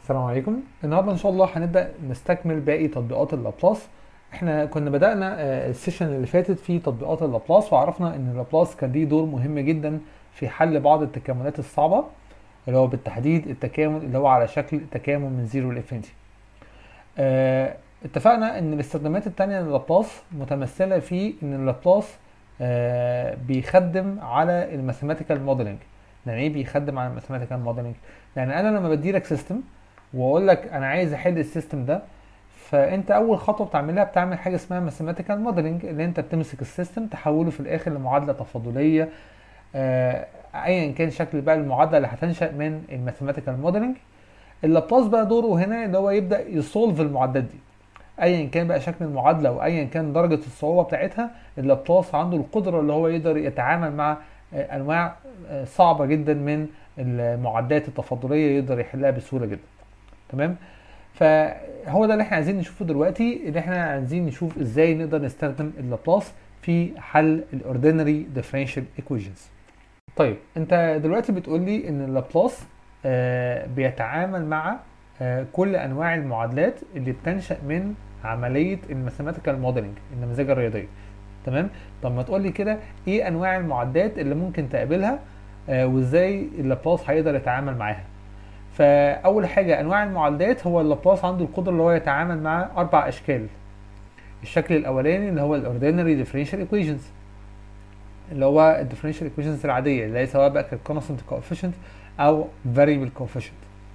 السلام عليكم النهارده ان شاء الله هنبدا نستكمل باقي تطبيقات اللابلاس احنا كنا بدانا آه، السيشن اللي فاتت في تطبيقات اللابلاس وعرفنا ان اللابلاس كان ليه دور مهم جدا في حل بعض التكاملات الصعبه اللي هو بالتحديد التكامل اللي هو على شكل تكامل من زيرو لانفينيتي آه، اتفقنا ان الاستخدامات التانية للابلاس متمثله في ان اللابلاس آه، بيخدم على الماثيماتيكال موديلنج يعني ايه بيخدم على الماثيماتيكال موديلنج يعني انا لما بديلك سيستم واقول لك انا عايز احل السيستم ده فانت اول خطوه بتعملها بتعمل حاجه اسمها ماثيماتيكال موديلنج اللي انت بتمسك السيستم تحوله في الاخر لمعادله تفاضليه آه، ايا كان شكل بقى المعادله اللي هتنشا من الماثيماتيكال موديلنج اللابلاس بقى دوره هنا اللي هو يبدا يسولف المعادلات دي ايا كان بقى شكل المعادله وايا كان درجه الصعوبه بتاعتها اللابلاس عنده القدره اللي هو يقدر يتعامل مع آه، انواع آه، صعبه جدا من المعادلات التفاضليه يقدر يحلها بسهوله جدا تمام فهو ده اللي احنا عايزين نشوفه دلوقتي اللي احنا عايزين نشوف ازاي نقدر نستخدم اللابلاس في حل الاوردينري ديفرنشال ايكويشنز طيب انت دلوقتي بتقول لي ان اللابلاس آه بيتعامل مع آه كل انواع المعادلات اللي بتنشا من عمليه الماثيماتيكال موديلنج النماذج الرياضيه تمام طب ما تقول لي كده ايه انواع المعادلات اللي ممكن تقابلها آه وازاي اللابلاس هيقدر يتعامل معاها فاول حاجه انواع المعادلات هو اللابلاس عنده القدره اللي هو يتعامل مع اربع اشكال الشكل الاولاني اللي هو الاوردينري ديفرنشال ايكويشنز اللي هو الديفرنشال ايكويشنز العاديه اللي هي سواء بقى كانت كونستنت كوفيشنت او فاريبل كوفيشنت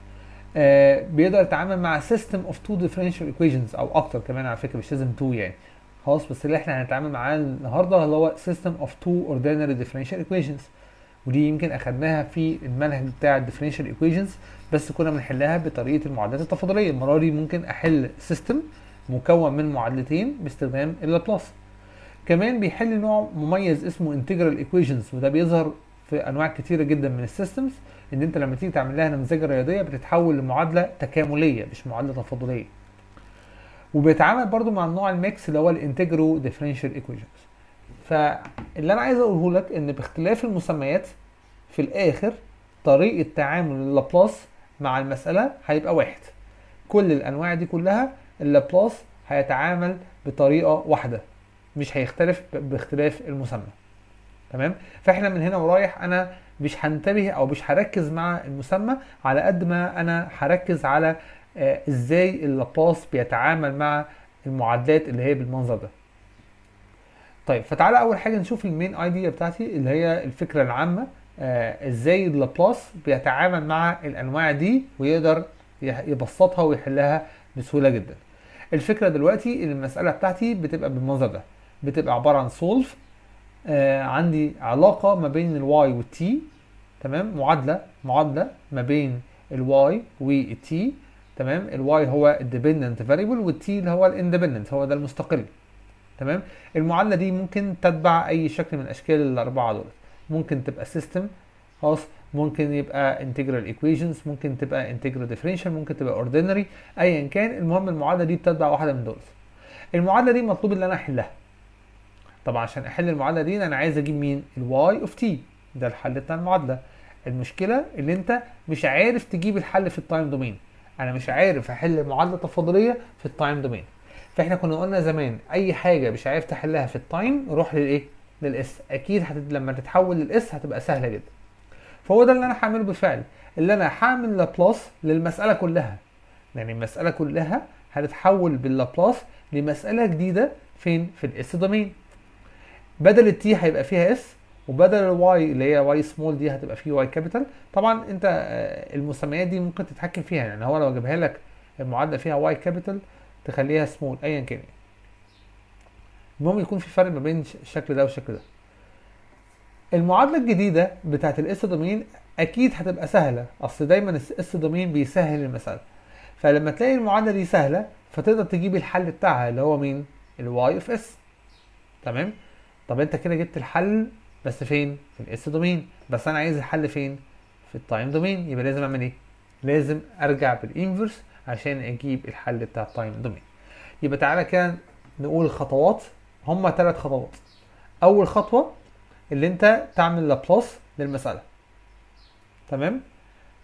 آه بيقدر يتعامل مع سيستم اوف تو ديفرنشال ايكويشنز او اكتر كمان على فكره مش لازم تو يعني خلاص بس اللي احنا هنتعامل معاه النهارده اللي هو سيستم اوف تو اوردينري ديفرنشال ايكويشنز ودي يمكن اخدناها في المنهج بتاع الديفرنشال ايكويشنز بس كنا بنحلها بطريقه المعادلات التفاضليه المره دي ممكن احل سيستم مكون من معادلتين باستخدام اللابلاس كمان بيحل نوع مميز اسمه انتجرال ايكويشنز وده بيظهر في انواع كتيره جدا من السيستمز ان انت لما تيجي تعمل لها نمذجه رياضيه بتتحول لمعادله تكامليه مش معادله تفاضليه وبيتعامل برضو مع النوع الميكس اللي هو الانتجرو ديفرنشال ايكويشنز فاللي انا عايز اقوله لك ان باختلاف المسميات في الاخر طريقه تعامل اللابلاس مع المساله هيبقى واحد كل الانواع دي كلها اللابلاس هيتعامل بطريقه واحده مش هيختلف ب- باختلاف المسمى تمام فاحنا من هنا ورايح انا مش هنتبه او مش هركز مع المسمى على قد ما انا هركز على آه، ازاي اللابلاس بيتعامل مع المعادلات اللي هي بالمنظر ده طيب فتعالى اول حاجه نشوف المين ايديا بتاعتي اللي هي الفكره العامه آه ازاي اللابلاس بيتعامل مع الانواع دي ويقدر يح- يبسطها ويحلها بسهوله جدا الفكره دلوقتي ان المساله بتاعتي بتبقى بالمنظر ده بتبقى عباره عن سولف آه عندي علاقه ما بين الواي والتي تمام معادله معادله ما بين الواي والتي تمام الواي هو الديبندنت فاريبل والتي اللي هو الاندبندنت هو ده المستقل تمام المعادله دي ممكن تتبع اي شكل من اشكال الاربعه دول ممكن تبقى سيستم خلاص ممكن يبقى انتجرال ايكويشنز ممكن تبقى انتجرال ديفرنشال ممكن تبقى اوردينري ايا كان المهم المعادله دي بتتبع واحده من دول المعادله دي مطلوب ان انا احلها طبعا عشان احل المعادله دي انا عايز اجيب مين الواي اوف تي ده الحل بتاع المعادله المشكله ان انت مش عارف تجيب الحل في التايم دومين انا مش عارف احل معادله تفاضليه في التايم دومين فاحنا كنا قلنا زمان اي حاجه مش عارف تحلها في التايم روح للايه للاس اكيد هتت... لما تتحول للاس هتبقى سهله جدا فهو ده اللي انا هعمله بالفعل اللي انا هعمل لابلاس للمساله كلها يعني المساله كلها هتتحول باللابلاس لمساله جديده فين في الاس دومين بدل التي هيبقى فيها اس وبدل الواي اللي هي واي سمول دي هتبقى فيه واي كابيتال طبعا انت آه، المسميات دي ممكن تتحكم فيها يعني هو لو جابها لك المعادله فيها واي كابيتال تخليها سمول ايا كان المهم يكون في فرق ما بين ش- الشكل ده والشكل ده المعادله الجديده بتاعت الاس دومين اكيد هتبقى سهله اصل دايما الاس دومين بيسهل المساله فلما تلاقي المعادله دي سهله فتقدر تجيب الحل بتاعها اللي هو مين الواي اوف اس تمام طب انت كده جبت الحل بس فين في الاس دومين بس انا عايز الحل فين في التايم دومين يبقى لازم اعمل ايه لازم ارجع بالانفرس عشان اجيب الحل بتاع التايم دومين يبقى تعالى كده نقول الخطوات هما ثلاث خطوات اول خطوه اللي انت تعمل لابلاس للمساله تمام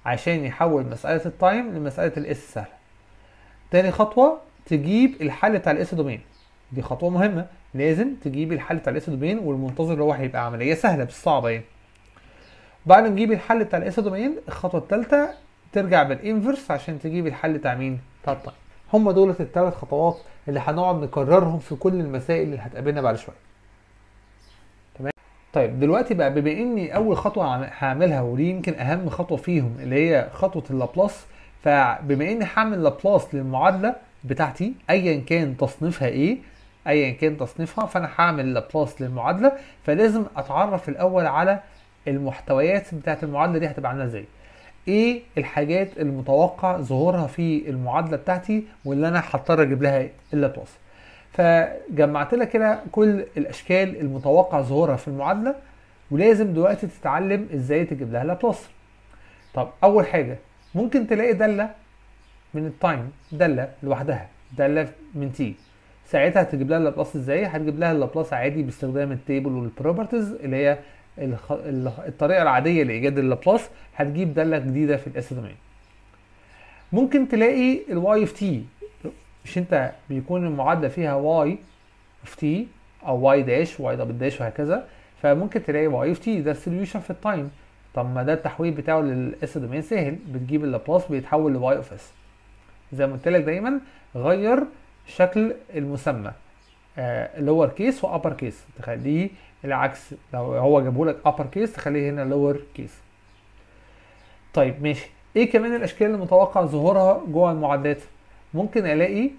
عشان يحول مساله التايم لمساله الاس سهله تاني خطوه تجيب الحل بتاع الاس دومين دي خطوه مهمه لازم تجيب الحل بتاع الاس دومين والمنتظر اللي هو هيبقى عمليه سهله مش صعبه يعني بعد ما تجيب الحل بتاع الاس دومين الخطوه الثالثه ترجع بالانفرس عشان تجيب الحل بتاع مين بتاع التايم هم دول الثلاث خطوات اللي هنقعد نكررهم في كل المسائل اللي هتقابلنا بعد شويه تمام طيب دلوقتي بقى بما اني اول خطوه هعملها ودي يمكن اهم خطوه فيهم اللي هي خطوه اللابلاس فبما اني هعمل لابلاس للمعادله بتاعتي ايا كان تصنيفها ايه ايا كان تصنيفها فانا هعمل لابلاس للمعادله فلازم اتعرف الاول على المحتويات بتاعت المعادله دي هتبقى عامله ازاي ايه الحاجات المتوقع ظهورها في المعادله بتاعتي واللي انا هضطر اجيب لها اللابلاس فجمعت لك كده كل الاشكال المتوقع ظهورها في المعادله ولازم دلوقتي تتعلم ازاي تجيب لها لابلاس طب اول حاجه ممكن تلاقي داله من التايم داله لوحدها داله من تي ساعتها هتجيب لها اللابلاس ازاي هتجيب لها اللابلاس عادي باستخدام التيبل والبروبرتيز اللي هي الخ... الطريقه العاديه لايجاد اللابلاس هتجيب داله جديده في الاس دومين ممكن تلاقي الواي اوف تي مش انت بيكون المعادله فيها واي اوف تي او واي داش واي دبل داش وهكذا فممكن تلاقي واي اوف تي ده السوليوشن في التايم طب ما ده التحويل بتاعه للاس دومين سهل بتجيب اللابلاس بيتحول لواي اوف اس زي ما قلت لك دايما غير شكل المسمى لور كيس وابر كيس تخليه العكس لو هو جابه لك ابر كيس تخليه هنا لور كيس طيب ماشي ايه كمان الاشكال المتوقع ظهورها جوه المعادلات ممكن الاقي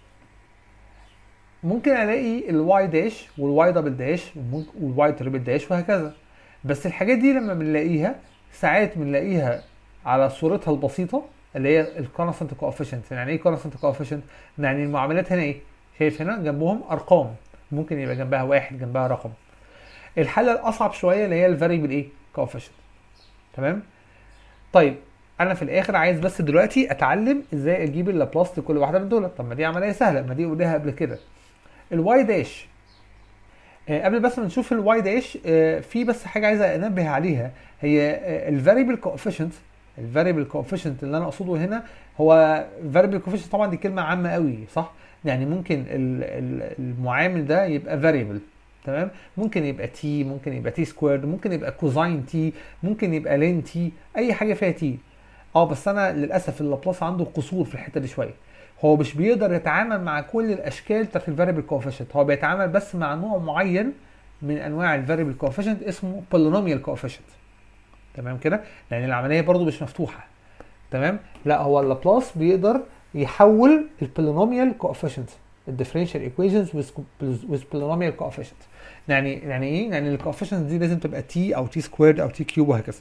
ممكن الاقي الواي داش والواي دبل داش والواي تريبل داش وهكذا بس الحاجات دي لما بنلاقيها ساعات بنلاقيها على صورتها البسيطه اللي هي الكونستنت كوفيشنت يعني ايه كونستنت كوفيشنت يعني المعاملات هنا ايه شايف هنا جنبهم ارقام ممكن يبقى جنبها واحد جنبها رقم الحاله الاصعب شويه اللي هي الفاريبل ايه كوفيشنت تمام طيب انا في الاخر عايز بس دلوقتي اتعلم ازاي اجيب اللابلاس لكل واحده من دول طب ما دي عمليه سهله ما دي قلناها قبل كده الواي داش آه قبل بس ما نشوف الواي داش آه في بس حاجه عايز انبه عليها هي آه الفاريبل كوفيشنت الفاريبل كوفيشنت اللي انا اقصده هنا هو فاريبل كوفيشنت طبعا دي كلمه عامه قوي صح يعني ممكن المعامل ده يبقى فاريبل تمام ممكن يبقى تي ممكن يبقى تي سكويرد ممكن يبقى كوزاين تي ممكن يبقى لين تي اي حاجه فيها تي اه بس انا للاسف اللابلاس عنده قصور في الحته دي شويه هو مش بيقدر يتعامل مع كل الاشكال بتاعت الفاريبل كوفيشنت هو بيتعامل بس مع نوع معين من انواع الفاريبل كوفيشنت اسمه بولينوميال كوفيشنت تمام كده لان العمليه برضو مش مفتوحه تمام لا هو اللابلاس بيقدر يحول البولينوميال كوفيشنت الديفرنشال ايكويشنز with polynomial coefficient يعني يعني ايه يعني الكوفيشنت دي لازم تبقى تي او تي سكويرد او تي كيوب وهكذا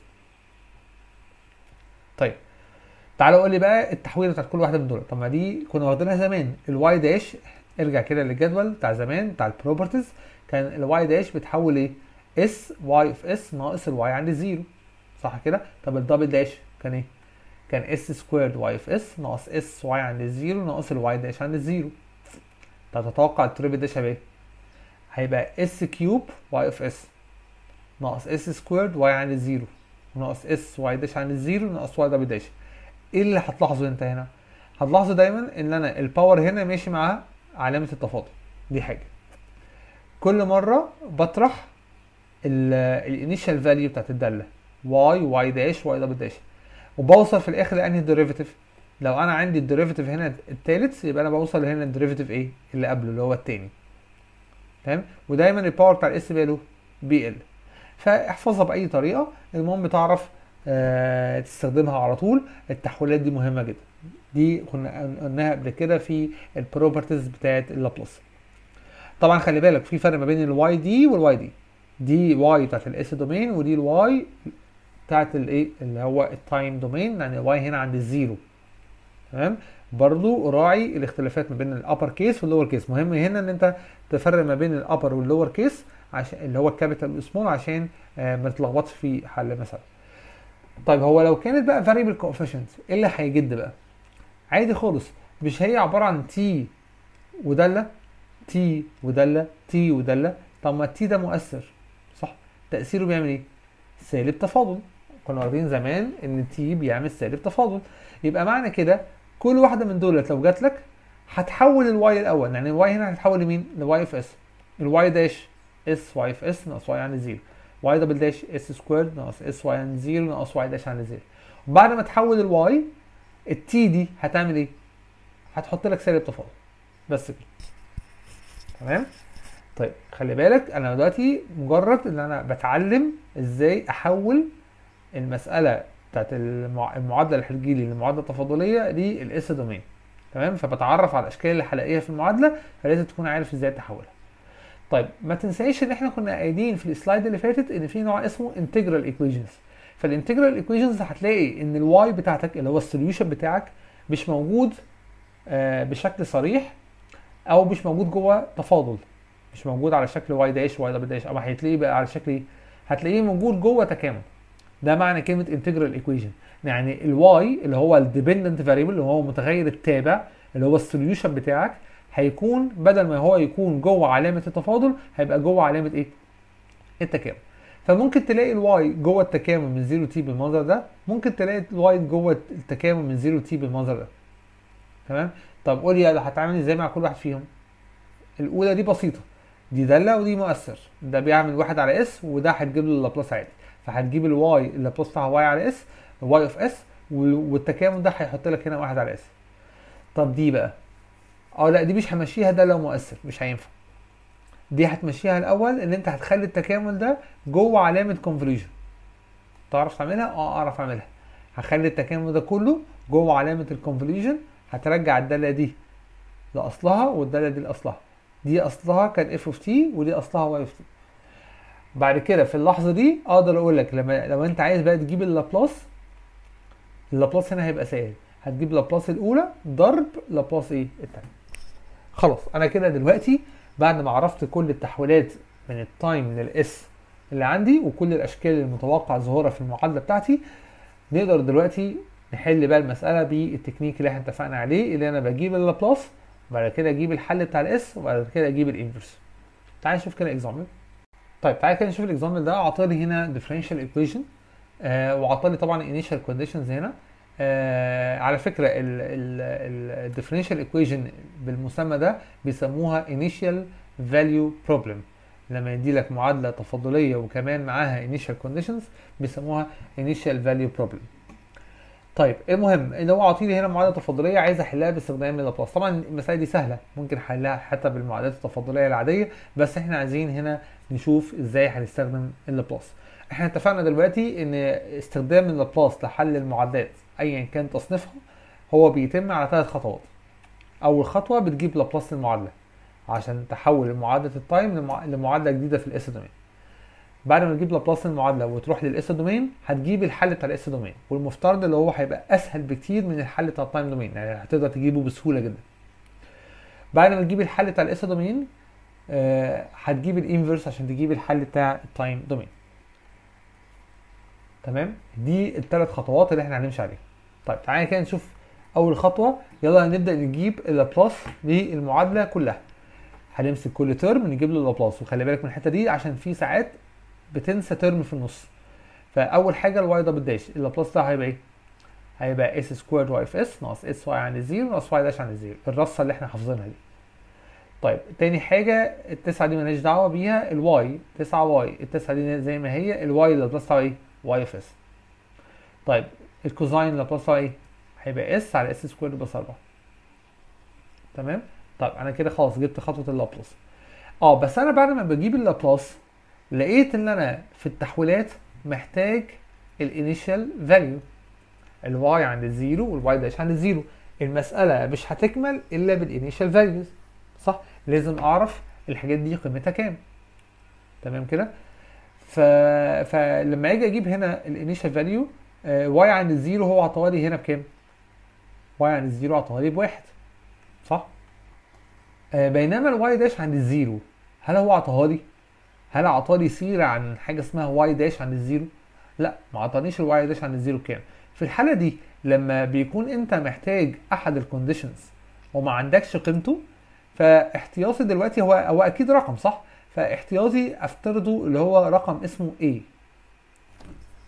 طيب تعالوا قول لي بقى التحويل بتاعت كل واحده من دول طب ما دي كنا واخدينها زمان الواي داش ارجع كده للجدول بتاع زمان بتاع البروبرتيز كان الواي داش بتحول ايه اس واي اوف اس ناقص الواي عند الزيرو صح كده طب الدبل داش كان ايه كان اس سكويرد واي اوف اس ناقص اس واي عند الزيرو ناقص الواي داش عند الزيرو طب تتوقع التريبل داش هيبقى ايه هيبقى اس كيوب واي اوف اس ناقص اس سكويرد واي عند الزيرو ناقص اس واي داش عند الزيرو ناقص واي دبل داش ايه اللي هتلاحظه انت هنا هتلاحظه دايما ان انا الباور هنا ماشي مع علامه التفاضل دي حاجه كل مره بطرح الانيشال فاليو بتاعت الداله واي واي داش واي دبل داش وبوصل في الاخر لانهي ديريفيتيف لو انا عندي الديريفيتيف هنا التالت يبقى انا بوصل هنا الديريفيتيف ايه اللي قبله اللي هو التاني تمام ودايما الباور بتاع الاس باله بي ال فاحفظها باي طريقه المهم تعرف آه تستخدمها على طول التحويلات دي مهمه جدا دي كنا قلناها قبل كده في البروبرتيز بتاعت اللابلاس طبعا خلي بالك في فرق ما بين الواي دي والواي دي دي واي بتاعت الاس دومين ودي الواي بتاعت الايه اللي هو التايم دومين يعني الواي هنا عند الزيرو تمام برضو راعي الاختلافات ما بين الابر كيس واللور كيس مهم هنا ان انت تفرق ما بين الابر واللور كيس عشان اللي هو الكابيتال والسمول عشان آه ما تتلخبطش في حل مثلا طيب هو لو كانت بقى فاريبل كوفيشنت ايه اللي هيجد بقى عادي خالص مش هي عباره عن تي وداله تي وداله تي وداله طب ما التي ده مؤثر صح تاثيره بيعمل ايه سالب تفاضل كنا واخدين زمان ان تي بيعمل سالب تفاضل يبقى معنى كده كل واحده من دولت لو جات لك هتحول الواي الاول يعني الواي هنا هتتحول لمين لواي اف اس الواي داش اس واي اف اس ناقص واي عن زيرو واي دبل داش اس سكويرد ناقص اس واي عن زيرو ناقص واي داش عن زيرو وبعد ما تحول الواي التي دي هتعمل ايه هتحط لك سالب تفاضل بس كده تمام طيب خلي بالك انا دلوقتي مجرد ان انا بتعلم ازاي احول المساله بتاعت المع... المعادله اللي هتجيلي للمعادله التفاضليه للاس دومين تمام فبتعرف على الاشكال اللي هلاقيها في المعادله فلازم تكون عارف ازاي تحولها طيب ما تنساش ان احنا كنا قايلين في السلايد اللي فاتت ان في نوع اسمه انتجرال ايكويشنز فالانتجرال ايكويشنز هتلاقي ان الواي بتاعتك اللي هو السوليوشن بتاعك مش موجود آه بشكل صريح او مش موجود جوه تفاضل مش موجود على شكل واي داش واي دبل داش اما هتلاقيه بقى على شكل ايه هتلاقيه موجود جوه تكامل ده معنى كلمه انتجرال ايكويشن يعني الواي اللي هو الديبندنت فاريبل اللي هو متغير التابع اللي هو السوليوشن بتاعك هيكون بدل ما هو يكون جوه علامه التفاضل هيبقى جوه علامه ايه التكامل فممكن تلاقي الواي جوه التكامل من 0 تي بالمنظر ده ممكن تلاقي الواي جوه التكامل من 0 تي بالمنظر ده تمام طب قول لي هتعامل ازاي مع كل واحد فيهم الاولى دي بسيطه دي داله ودي مؤثر ده بيعمل واحد على اس وده هتجيب له اللابلاس عادي فهتجيب الواي اللابلاس بتاعها واي على اس واي اوف اس والتكامل ده هيحط لك هنا واحد على اس طب دي بقى اه لا دي مش همشيها ده لو مؤثر مش هينفع دي هتمشيها الاول ان انت هتخلي التكامل ده جوه علامه كونفوليوشن تعرف تعملها اه اعرف اعملها هخلي التكامل ده كله جوه علامه الكونفوليوشن هترجع الداله دي لاصلها والداله دي لاصلها دي اصلها كان اف اوف تي ودي اصلها واي اوف تي بعد كده في اللحظه دي اقدر اقول لك لما لو انت عايز بقى تجيب اللابلاس اللابلاس هنا هيبقى سهل هتجيب لابلاس الاولى ضرب لابلاس ايه الثانيه خلاص انا كده دلوقتي بعد ما عرفت كل التحويلات من التايم للاس اللي عندي وكل الاشكال المتوقع ظهورها في المعادله بتاعتي نقدر دلوقتي نحل بقى المساله بالتكنيك اللي احنا اتفقنا عليه اللي انا بجيب اللابلاس وبعد كده اجيب الحل بتاع الاس وبعد كده اجيب الانفرس تعال نشوف كده اكزامبل طيب تعال كده نشوف الاكزامبل ده عطاني هنا ديفرنشال ايكويشن آه وعطاني طبعا انيشال كونديشنز هنا آه على فكره الديفرنشال ايكويشن بالمسمى ده بيسموها انيشال فاليو بروبلم لما يدي لك معادله تفاضليه وكمان معاها انيشال كونديشنز بيسموها انيشال فاليو بروبلم طيب المهم ان هو عاطيني هنا معادله تفاضليه عايز احلها باستخدام اللابلاس طبعا المسائل دي سهله ممكن احلها حتى بالمعادلات التفاضليه العاديه بس احنا عايزين هنا نشوف ازاي هنستخدم اللابلاس احنا اتفقنا دلوقتي ان استخدام اللابلاس لحل المعادلات ايا كان تصنيفها هو بيتم على ثلاث خطوات اول خطوه بتجيب لابلاس المعادله عشان تحول معادله التايم لمعادله جديده في الاس دومين بعد ما تجيب لابلاس المعادله وتروح للاس دومين هتجيب الحل بتاع الاس دومين والمفترض اللي هو هيبقى اسهل بكتير من الحل بتاع التايم دومين يعني هتقدر تجيبه بسهوله جدا بعد ما تجيب الحل بتاع الاس دومين آه هتجيب الانفرس عشان تجيب الحل بتاع التايم دومين تمام دي الثلاث خطوات اللي احنا هنمشي عليها طيب تعالى كده نشوف اول خطوه يلا نبدا نجيب اللابلاس للمعادله كلها هنمسك كل ترم نجيب له اللابلاس وخلي بالك من الحته دي عشان في ساعات بتنسى ترم في النص فاول حاجه الواي دبل داش اللابلاس ده هيبقى ايه هيبقى اس سكوير واي اف اس ناقص اس واي عن الزيرو ناقص واي داش عن الزيرو الرصه اللي احنا حافظينها دي طيب تاني حاجه التسعه دي مالهاش دعوه بيها الواي 9 واي التسعه دي زي ما هي الواي اللابلاس بتاعه ايه واي اف اس طيب الكوزاين اللابلاس بتاعه ايه هيبقى اس على اس سكوير بلس 4 تمام طيب انا كده خلاص جبت خطوه اللابلاس اه بس انا بعد ما بجيب اللابلاس لقيت ان انا في التحويلات محتاج الانيشال فاليو الواي عند الزيرو والواي داش عند الزيرو المسألة مش هتكمل إلا بالانيشال فاليوز صح؟ لازم أعرف الحاجات دي قيمتها كام تمام كده؟ ف... فلما أجي أجيب هنا الانيشال فاليو واي عند الزيرو هو عطالي هنا بكام؟ واي عند الزيرو عطالي بواحد صح؟ آه بينما الواي داش عند الزيرو هل هو عطاهالي؟ هل عطاني سيرة عن حاجة اسمها واي داش عند الزيرو؟ لا ما عطانيش الواي داش عند الزيرو كام في الحالة دي لما بيكون انت محتاج احد الكونديشنز وما عندكش قيمته فاحتياطي دلوقتي هو هو اكيد رقم صح؟ فاحتياطي افترضه اللي هو رقم اسمه A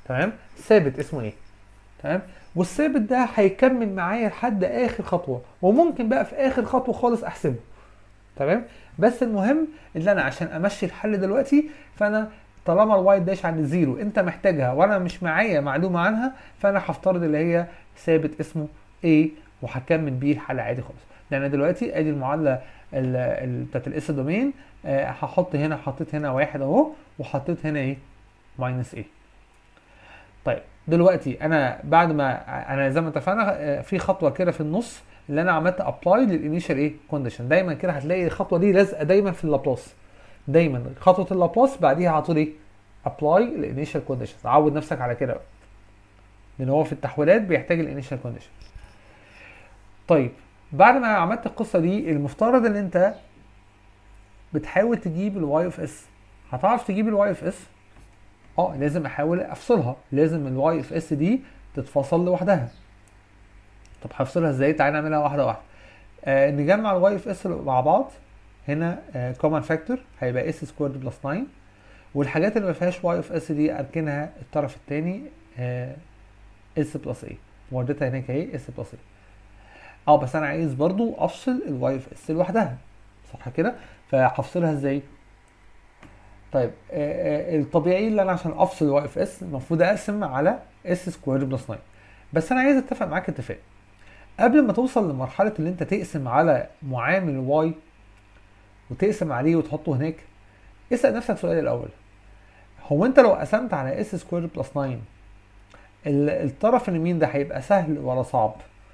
تمام ثابت اسمه ايه تمام والثابت ده هيكمل معايا لحد اخر خطوه وممكن بقى في اخر خطوه خالص احسبه تمام بس المهم ان انا عشان امشي الحل دلوقتي فانا طالما الوايت داش عند الزيرو انت محتاجها وانا مش معايا معلومه عنها فانا هفترض اللي هي ثابت اسمه A وهكمل بيه الحل عادي خالص لان دلوقتي ادي المعادله ال- ال- بتاعت الاس دومين آه، هحط هنا حطيت هنا واحد اهو وحطيت هنا ايه ماينس ايه طيب دلوقتي انا بعد ما انا زي ما اتفقنا آه، في خطوه كده في النص اللي انا عملت ابلاي للانيشال ايه كونديشن دايما كده هتلاقي الخطوه دي لازقه دايما في اللابلاس دايما خطوه اللابلاس بعديها على طول ايه ابلاي الانيشال كونديشن عود نفسك على كده بقى. لان هو في التحويلات بيحتاج الانيشال كونديشن طيب بعد ما عملت القصه دي المفترض ان انت بتحاول تجيب الواي اوف اس هتعرف تجيب الواي اوف اس اه لازم احاول افصلها لازم الواي اوف اس دي تتفصل لوحدها طب هفصلها ازاي تعالى نعملها واحده واحده آه نجمع الواي اوف اس مع بعض هنا كومن فاكتور هيبقى اس سكويرد بلس 9 والحاجات اللي ما فيهاش واي اوف اس دي اركنها الطرف الثاني اس بلس اي وردتها هناك اهي اس بلس اي اه بس انا عايز برضو افصل الواي اوف اس لوحدها صح كده فهفصلها ازاي طيب آه آه الطبيعي اللي انا عشان افصل الواي اوف اس المفروض اقسم على اس سكوير بلس 9 بس انا عايز اتفق معاك اتفاق قبل ما توصل لمرحله اللي انت تقسم على معامل واي وتقسم عليه وتحطه هناك اسال نفسك سؤال الاول هو انت لو قسمت على اس سكوير بلس 9 ال- الطرف اليمين ده هيبقى سهل ولا صعب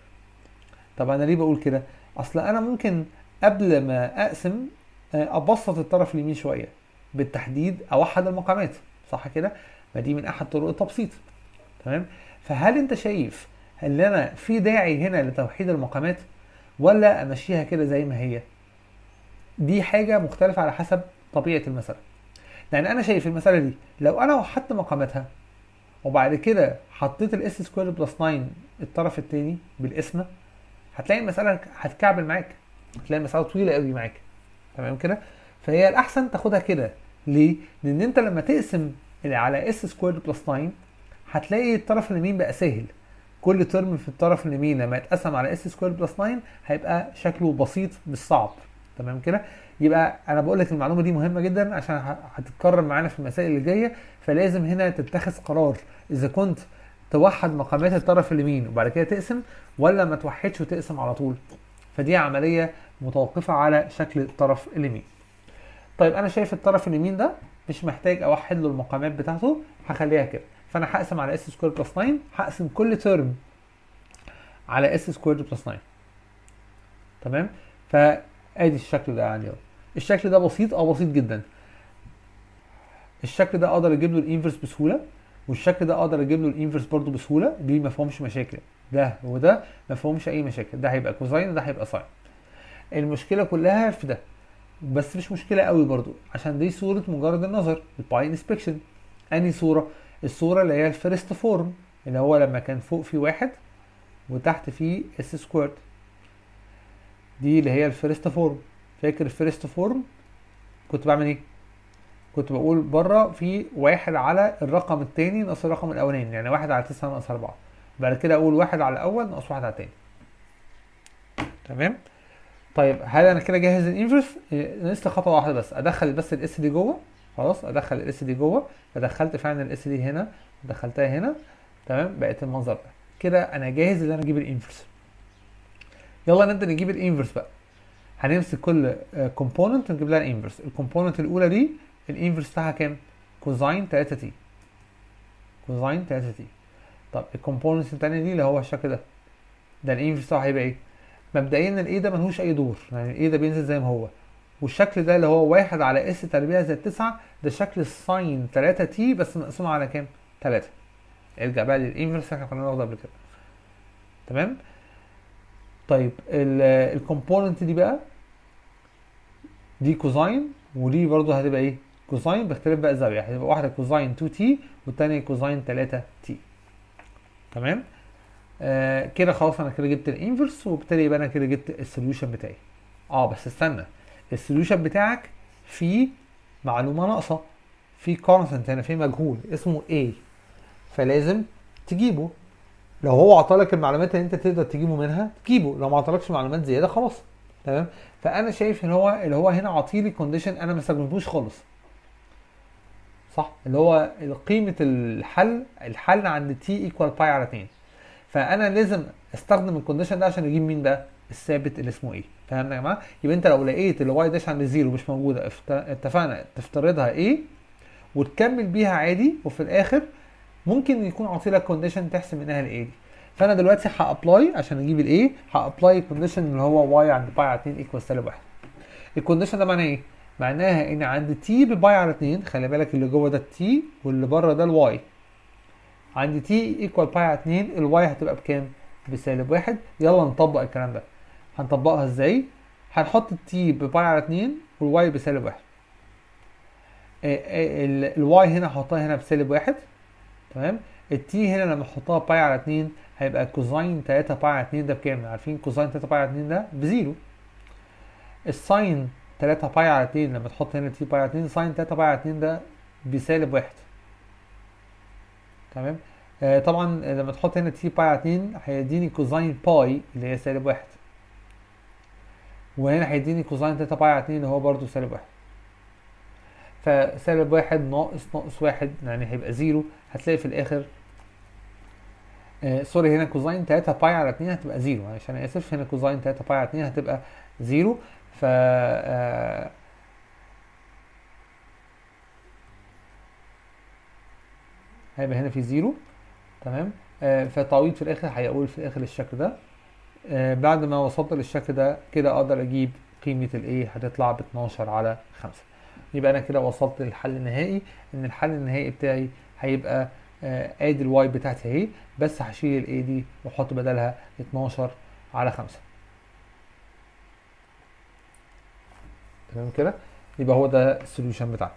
طب انا ليه بقول كده اصل انا ممكن قبل ما اقسم آه، ابسط الطرف اليمين شويه بالتحديد اوحد المقامات صح كده ما دي من احد طرق التبسيط تمام فهل انت شايف ان انا في داعي هنا لتوحيد المقامات ولا امشيها كده زي ما هي دي حاجه مختلفه على حسب طبيعه المساله لان انا شايف المساله دي لو انا وحدت مقاماتها وبعد كده حطيت الاس سكوير بلس 9 الطرف الثاني بالقسمه هتلاقي المساله هتكعبل معاك هتلاقي المساله طويله قوي معاك تمام كده فهي الاحسن تاخدها كده ليه لان انت لما تقسم على اس سكوير بلس 9 هتلاقي الطرف اليمين بقى سهل كل ترم في الطرف اليمين لما يتقسم على اس سكوير بلس 9 هيبقى شكله بسيط مش صعب تمام كده يبقى انا بقول لك المعلومه دي مهمه جدا عشان ه- هتتكرر معانا في المسائل اللي جايه فلازم هنا تتخذ قرار اذا كنت توحد مقامات الطرف اليمين وبعد كده تقسم ولا ما توحدش وتقسم على طول فدي عمليه متوقفه على شكل الطرف اليمين طيب انا شايف الطرف اليمين ده مش محتاج اوحد له المقامات بتاعته هخليها كده فانا هقسم على اس سكوير بلس 9 هقسم كل ترم على اس سكوير بلس 9 تمام فادي الشكل ده عندي اهو الشكل ده بسيط اه بسيط جدا الشكل ده اقدر اجيب له الانفرس بسهوله والشكل ده اقدر اجيب له الانفرس برضو بسهوله دي ما فيهمش مشاكل ده وده ما فيهمش اي مشاكل ده هيبقى كوزاين وده هيبقى ساين المشكله كلها في ده بس مش مشكله قوي برضو عشان دي صوره مجرد النظر الباي انسبكشن انهي صوره الصوره اللي هي الفيرست فورم اللي هو لما كان فوق في واحد وتحت فيه اس سكويرد دي اللي هي الفيرست فورم فاكر الفيرست فورم كنت بعمل ايه كنت بقول بره في واحد على الرقم التاني ناقص الرقم الاولاني يعني واحد على تسعة ناقص اربعة بعد كده اقول واحد على الاول ناقص واحد على التاني تمام طيب هل انا كده جاهز الانفرس ناقص لي خطوه واحده بس ادخل بس الاس دي جوه خلاص ادخل الاس دي جوه فدخلت فعلا الاس دي هنا دخلتها هنا تمام بقت المنظر ده كده انا جاهز ان انا اجيب الانفرس يلا نبدا نجيب الانفرس بقى هنمسك كل كومبوننت ونجيب لها الانفرس الكومبوننت الاولى دي الانفرس بتاعها كام كوزاين 3 تي كوزاين 3 تي طب الكومبوننت الثانيه دي اللي هو الشكل ده ده الانفرس بتاعه هيبقى ايه مبدئيا الاي ده ملهوش اي دور يعني الاي ده بينزل زي ما هو والشكل ده اللي هو واحد على اس تربيع زائد 9 ده شكل الساين 3 تي بس مقسوم على كام 3 ارجع بقى للانفرس احنا كنا واخده قبل كده تمام طيب الكومبوننت دي بقى دي كوزاين ودي برضو هتبقى ايه كوزاين باختلاف بقى الزاويه هتبقى واحده كوزاين 2 تي والتانيه كوزاين 3 تي تمام آه كده خلاص انا كده جبت الانفرس وبالتالي يبقى انا كده جبت السوليوشن بتاعي اه بس استنى السوليوشن بتاعك فيه معلومه ناقصه في كونستنت هنا في مجهول اسمه A فلازم تجيبه لو هو عطالك المعلومات اللي انت تقدر تجيبه منها تجيبه لو ما عطالكش معلومات زياده خلاص تمام فانا شايف ان هو اللي هو هنا عاطيلي كونديشن انا ما استخدمتوش خالص صح اللي هو قيمه الحل الحل عند تي ايكوال باي على 2 فانا لازم استخدم الكونديشن ده عشان اجيب مين بقى الثابت اللي اسمه ايه فهمنا يا جماعه يبقى انت لو لقيت الواي داش عند زيرو مش موجوده افت- اتفقنا تفترضها ايه وتكمل بيها عادي وفي الاخر ممكن يكون عاطي لك كونديشن تحسب منها الايه دي فانا دلوقتي هابلاي عشان اجيب الايه هابلاي الكونديشن اللي هو واي عند باي على 2 ايكوال سالب 1 الكونديشن ده معناه ايه معناها ان عند تي بباي على 2 خلي بالك اللي جوه ده التي واللي بره ده الواي عند تي ايكوال باي على 2 الواي هتبقى بكام بسالب 1 يلا نطبق الكلام ده هنطبقها ازاي هنحط التي بباي على 2 والواي بسالب 1 الواي هنا هحطها هنا بسالب 1 تمام التي هنا لما احطها باي على 2 هيبقى كوزاين 3 باي على 2 ده بكام؟ عارفين كوزاين 3 باي على 2 ده بزيرو الساين 3 باي على 2 لما تحط هنا تي باي على 2 ساين 3 باي على 2 ده بسالب 1 تمام آه طبعا لما تحط هنا تي باي على 2 هيديني كوزاين باي اللي هي سالب 1 وهنا هيديني كوزاين 3 باي على 2 اللي هو برضه سالب 1 فسالب واحد ناقص ناقص واحد يعني هيبقى زيرو هتلاقي في الاخر آه سوري هنا كوزاين 3 باي على 2 هتبقى زيرو معلش انا اسف هنا كوزاين 3 باي على 2 هتبقى زيرو ف آه هيبقى هنا في زيرو تمام آه فتعويض في الاخر هيقول في الاخر الشكل ده آه بعد ما وصلت للشكل ده كده اقدر اجيب قيمة الايه هتطلع ب 12 على 5 يبقى انا كده وصلت للحل النهائي ان الحل النهائي بتاعي هيبقى آه ادي الواي بتاعتي اهي بس هشيل الاي دي واحط بدلها 12 على 5 تمام كده يبقى هو ده السوليوشن بتاعنا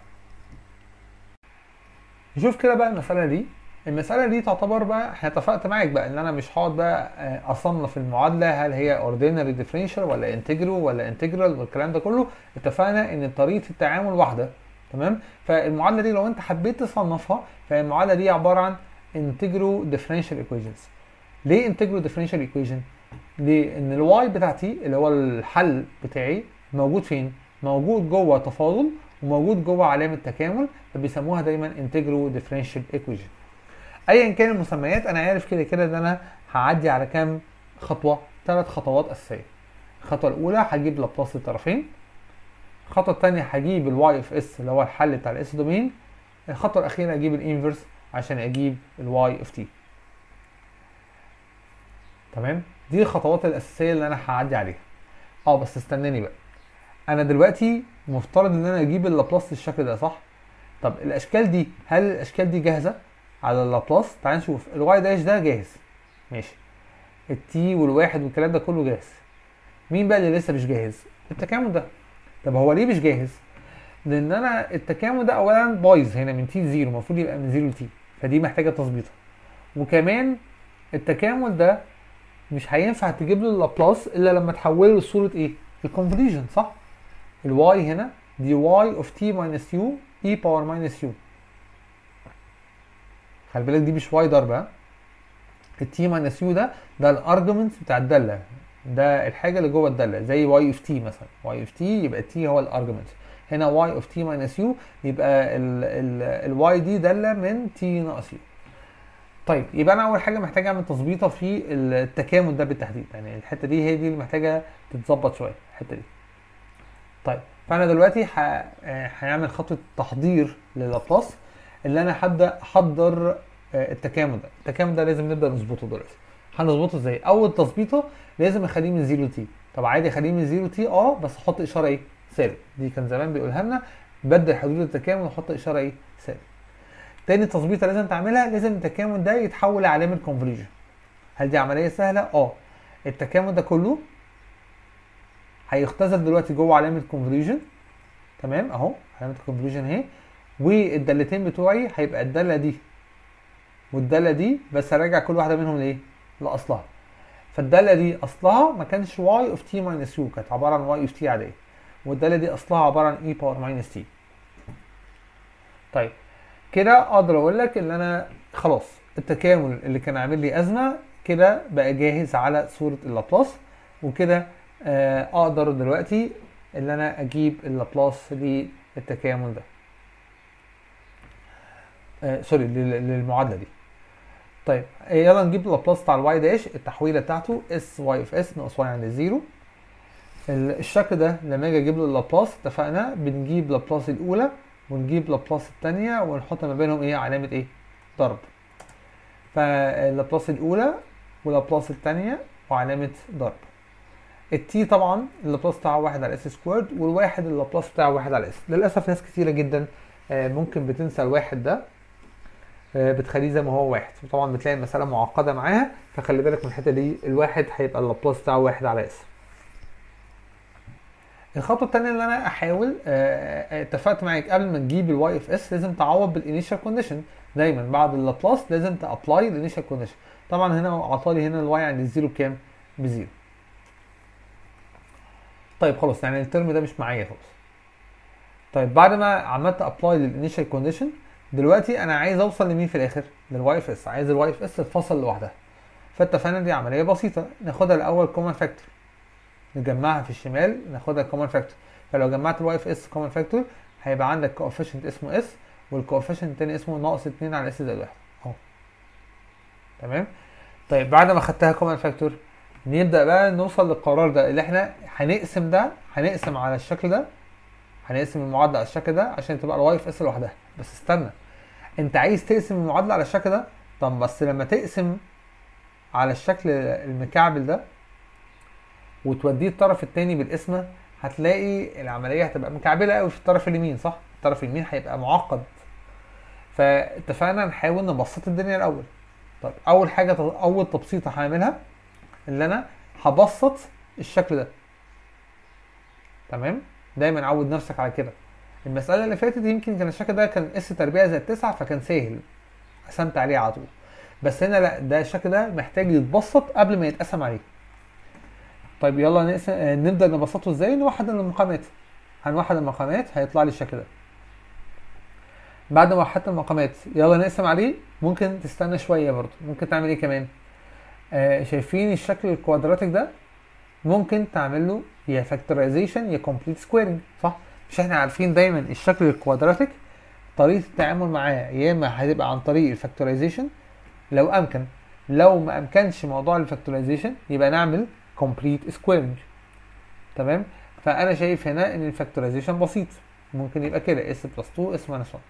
نشوف كده بقى المسألة دي المسألة دي تعتبر بقى احنا اتفقت معاك بقى ان انا مش هقعد بقى اصنف المعادلة هل هي اوردينري ديفرنشال ولا انتجرو ولا انتجرال والكلام ده كله اتفقنا ان طريقة التعامل واحدة تمام فالمعادلة دي لو انت حبيت تصنفها فالمعادلة دي عبارة عن انتجرو ديفرنشال ايكويشنز ليه انتجرو ديفرنشال ايكويشن ليه ان الواي بتاعتي اللي هو الحل بتاعي موجود فين موجود جوه تفاضل وموجود جوه علامة تكامل فبيسموها دايما انتجرو ديفرنشال ايكويشن ايا كان المسميات انا عارف كده كده ان انا هعدي على كام خطوه ثلاث خطوات اساسيه الخطوه الاولى هجيب لابلاس الطرفين الخطوه الثانيه هجيب الواي اف اس اللي هو الحل بتاع الاس دومين الخطوه الاخيره اجيب الانفرس عشان اجيب الواي اف تي تمام دي الخطوات الاساسيه اللي انا هعدي عليها اه بس استناني بقى انا دلوقتي مفترض ان انا اجيب اللابلاس بالشكل ده صح طب الاشكال دي هل الاشكال دي جاهزه على اللابلاس تعال نشوف الواي داش ده جاهز ماشي التي والواحد والكلام ده كله جاهز مين بقى اللي لسه مش جاهز التكامل ده طب هو ليه مش جاهز لان انا التكامل ده اولا بايظ هنا من تي لزيرو المفروض يبقى من زيرو لتي فدي محتاجه تظبيطها وكمان التكامل ده مش هينفع تجيب له اللابلاس الا لما تحوله لصوره ايه الكونفوليوشن صح الواي هنا دي واي اوف تي ماينس يو اي باور ماينس يو خلي بالك دي مش واي ضربه التي ماينس يو ده ده الارجيومنت بتاع الداله ده الحاجه اللي جوه الداله زي واي اوف تي مثلا واي اوف تي يبقى تي هو الارجيومنت هنا واي اوف تي ماينس يو يبقى الواي دي داله من تي ناقص يو طيب يبقى انا اول حاجه محتاج اعمل تظبيطه في التكامل ده بالتحديد يعني الحته دي هي دي اللي محتاجه تتظبط شويه الحته دي طيب فانا دلوقتي هنعمل خطوه تحضير للابلاس اللي انا هبدا احضر التكامل ده التكامل ده لازم نبدا نظبطه دلوقتي هنظبطه ازاي اول تظبيطه لازم اخليه من 0 تي طب عادي اخليه من 0 تي اه بس احط اشاره ايه سالب دي كان زمان بيقولها لنا بدل حدود التكامل واحط اشاره ايه سالب تاني تظبيطه لازم تعملها لازم التكامل ده يتحول لعلامه كونفوليوشن هل دي عمليه سهله اه التكامل ده كله هيختزل دلوقتي جوه علامه كونفوليوشن تمام اهو علامه الكونفوليوشن اهي والدالتين بتوعي هيبقى الداله دي والداله دي بس هراجع كل واحده منهم لايه لاصلها فالداله دي اصلها ما كانش واي اوف تي ماينس يو كانت عباره عن واي اوف تي عاديه والداله دي اصلها عباره عن اي باور ماينس تي طيب كده اقدر اقول لك ان انا خلاص التكامل اللي كان عامل لي ازمه كده بقى جاهز على صوره اللابلاس وكده آه، اقدر دلوقتي ان انا اجيب اللابلاس للتكامل ده آه سوري لل- للمعادله دي طيب آه، يلا نجيب اللابلاس بتاع الواي داش التحويله بتاعته اس واي اف اس ناقص واي عند الزيرو ال- الشكل ده لما اجي اجيب له اللابلاس اتفقنا بنجيب لابلاس الاولى ونجيب لابلاس الثانيه ونحط ما بينهم ايه علامه ايه ضرب فاللابلاس الاولى ولابلاس الثانيه وعلامه ضرب التي طبعا اللابلاس بتاعه واحد على اس سكويرد والواحد اللابلاس بتاعه واحد على اس للاسف ناس كتيره جدا آه، ممكن بتنسى الواحد ده آه، بتخليه زي ما هو واحد وطبعا بتلاقي المساله معقده معاها فخلي بالك من الحته دي الواحد هيبقى اللابلاس بتاعه واحد على اس الخطوه الثانيه اللي انا احاول آه، آه، اتفقت معاك قبل ما تجيب الواي اف اس لازم تعوض بالانيشال كونديشن دايما بعد اللابلاس لازم تابلاي الانيشال كونديشن طبعا هنا عطالي هنا الواي عند الزيرو بكام بزيرو طيب خلاص يعني الترم ده مش معايا خلاص طيب بعد ما عملت ابلاي للانيشال كونديشن دلوقتي انا عايز اوصل لمين في الاخر للواي اف اس عايز الواي اف اس تتفصل لوحدها فاتفقنا دي عمليه بسيطه ناخدها الاول كومن فاكتور نجمعها في الشمال ناخدها كومن فاكتور فلو جمعت الواي اف اس كومن فاكتور هيبقى عندك كوفيشنت اسمه اس والكوفيشنت التاني اسمه ناقص 2 على اس زائد 1 اهو تمام طيب بعد ما خدتها كومن فاكتور نبدا بقى نوصل للقرار ده اللي احنا هنقسم ده هنقسم على الشكل ده هنقسم المعادله على الشكل ده عشان تبقى الواي اف اس لوحدها بس استنى انت عايز تقسم المعادله على الشكل ده طب بس لما تقسم على الشكل المكعبل ده وتوديه الطرف التاني بالقسمه هتلاقي العمليه هتبقى مكعبله قوي في الطرف اليمين صح الطرف اليمين هيبقى معقد فاتفقنا نحاول نبسط الدنيا الاول طيب اول حاجه اول تبسيطه هعملها اللي انا هبسط الشكل ده تمام دايما عود نفسك على كده المساله اللي فاتت يمكن كان الشكل ده كان اس تربيع زائد 9 فكان سهل قسمت عليه على طول بس هنا لا ده الشكل ده محتاج يتبسط قبل ما يتقسم عليه طيب يلا نقسم آه، نبدا نبسطه ازاي نوحد المقامات هنوحد المقامات هيطلع لي الشكل ده بعد ما وحدت المقامات يلا نقسم عليه ممكن تستنى شويه برضه ممكن تعمل ايه كمان آه شايفين الشكل الكوادراتيك ده ممكن تعمل له يا فاكتورايزيشن يا كومبليت سكويرنج صح مش احنا عارفين دايما الشكل الكوادراتيك طريقه التعامل معاه يا اما هتبقى عن طريق الفاكتورايزيشن لو امكن لو ما امكنش موضوع الفاكتورايزيشن يبقى نعمل كومبليت سكويرنج تمام فانا شايف هنا ان الفاكتورايزيشن بسيط ممكن يبقى كده اس بلس 2 اس ماينس 1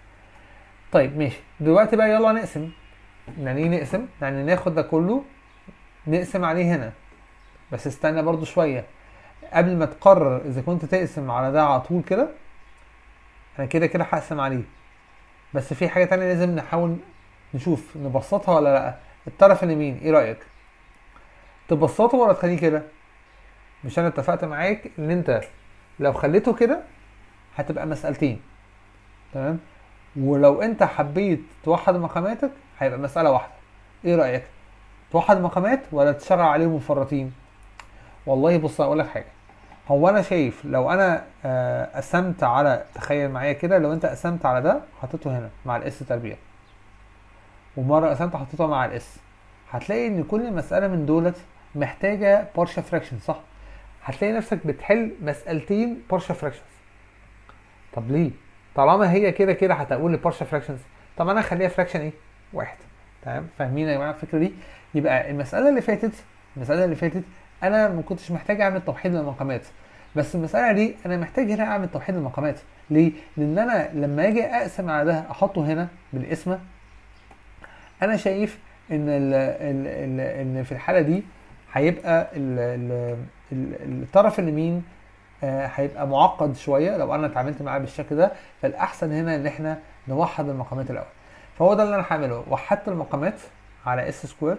طيب ماشي دلوقتي بقى يلا نقسم يعني ايه نقسم يعني ناخد ده كله نقسم عليه هنا بس استنى برضو شوية قبل ما تقرر اذا كنت تقسم على ده على طول كده انا كده كده هقسم عليه بس في حاجة تانية لازم نحاول نشوف نبسطها ولا لا الطرف اليمين ايه رأيك تبسطه ولا تخليه كده مش انا اتفقت معاك ان انت لو خليته كده هتبقى مسألتين تمام ولو انت حبيت توحد مقاماتك هيبقى مسألة واحدة ايه رأيك توحد مقامات ولا تشرع عليهم مفرطين والله بص اقول لك حاجة هو انا شايف لو انا آه، قسمت على تخيل معايا كده لو انت قسمت على ده حطيته هنا مع الاس تربيع ومرة قسمت حطيته مع الاس هتلاقي ان كل مسألة من دولت محتاجة بارشا فراكشن صح هتلاقي نفسك بتحل مسألتين بارشا فراكشنز طب ليه طالما هي كده كده هتقول لي بارشا فراكشنز طب انا اخليها فراكشن ايه واحد تمام فاهمين يا جماعه الفكره دي يبقى المساله اللي فاتت المساله اللي فاتت انا ما كنتش محتاج اعمل توحيد للمقامات بس المساله دي انا محتاج هنا اعمل توحيد للمقامات ليه لان انا لما اجي اقسم على ده احطه هنا بالقسمه انا شايف ان ال ال ال ان في الحاله دي هيبقى ال ال ال الطرف اليمين آه، هيبقى معقد شويه لو انا اتعاملت معاه بالشكل ده فالاحسن هنا ان احنا نوحد المقامات الاول فهو ده اللي انا هعمله وحدت المقامات على اس سكوير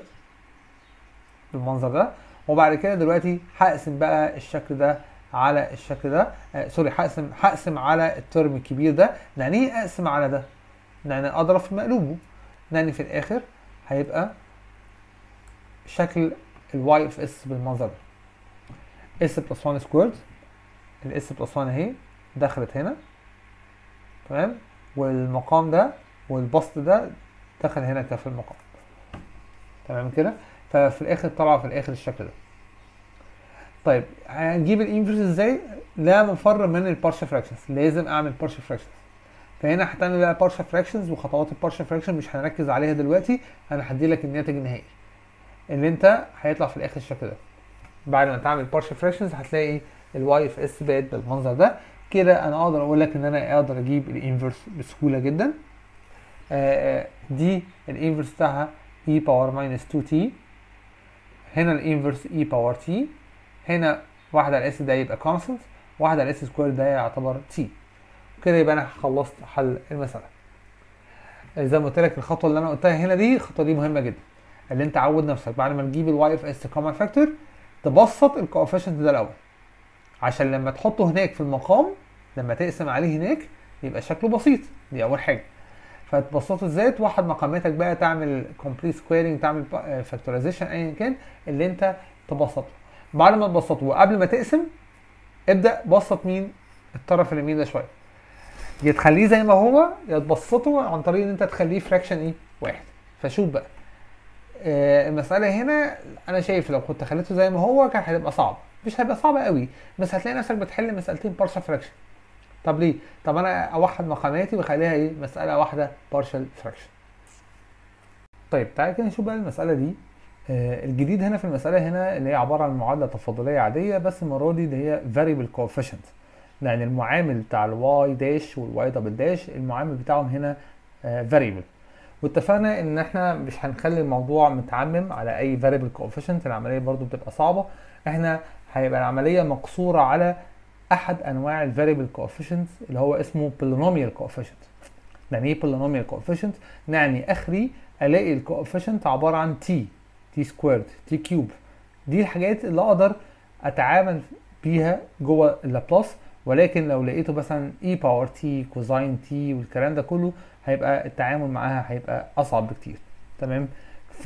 بالمنظر ده وبعد كده دلوقتي هقسم بقى الشكل ده على الشكل ده آه سوري هقسم هقسم على الترم الكبير ده يعني ايه اقسم على ده يعني اضرب في مقلوبه يعني في الاخر هيبقى شكل الواي اف اس بالمنظر ده اس بلس 1 سكويرد الاس بلس 1 اهي دخلت هنا تمام والمقام ده والبسط ده دخل هنا كف المقام تمام كده ففي الاخر طلع في الاخر الشكل ده طيب هنجيب الانفرس ازاي لا مفر من البارشا فراكشنز لازم اعمل بارشا فراكشنز فهنا هتعمل بقى بارشا فراكشنز وخطوات البارشا فراكشن مش هنركز عليها دلوقتي انا هدي لك الناتج النهائي اللي انت هيطلع في الاخر الشكل ده بعد ما تعمل بارشا فراكشنز هتلاقي الواي اف اس بقت بالمنظر ده كده انا اقدر اقول لك ان انا اقدر اجيب الانفرس بسهوله جدا آه دي الانفرس بتاعها e باور ماينس 2 t هنا الانفرس e باور t هنا واحدة على اس ده يبقى كونستنت واحدة على اس سكوير ده يعتبر t كده يبقى انا خلصت حل المسألة زي ما قلت لك الخطوة اللي انا قلتها هنا دي الخطوة دي مهمة جدا اللي انت عود نفسك بعد ما تجيب الواي اف اس كومن فاكتور تبسط الكوفيشنت ده الاول عشان لما تحطه هناك في المقام لما تقسم عليه هناك يبقى شكله بسيط دي اول حاجه فتبسطه ازاي توحد مقاماتك بقى تعمل كومبليت سكويرنج تعمل فاكتورايزيشن ايا كان اللي انت تبسطه بعد ما تبسطه وقبل ما تقسم ابدا بسط مين الطرف اليمين ده شويه يا تخليه زي ما هو يا تبسطه عن طريق ان انت تخليه فراكشن ايه واحد فشوف بقى آه المساله هنا انا شايف لو كنت خليته زي ما هو كان هيبقى صعب مش هيبقى صعب قوي بس هتلاقي نفسك بتحل مسالتين بارشال فراكشن طب ليه طب انا اوحد مقاماتي واخليها ايه مساله واحده بارشال فراكشن طيب تعالى كده نشوف بقى المساله دي آه الجديد هنا في المساله هنا اللي هي عباره عن معادله تفاضليه عاديه بس المره دي اللي هي variable coefficient يعني المعامل بتاع الواي داش والواي دبل داش المعامل بتاعهم هنا آه variable واتفقنا ان احنا مش هنخلي الموضوع متعمم على اي variable coefficient العمليه برضو بتبقى صعبه احنا هيبقى العمليه مقصوره على احد انواع الفاريبل coefficients اللي هو اسمه polynomial coefficient يعني ايه polynomial coefficient يعني اخري الاقي الكوفيشنت عباره عن t t سكويرد t كيوب دي الحاجات اللي اقدر اتعامل بيها جوه اللابلاس ولكن لو لقيته مثلا e باور t كوزاين t والكلام ده كله هيبقى التعامل معاها هيبقى اصعب بكتير تمام ف...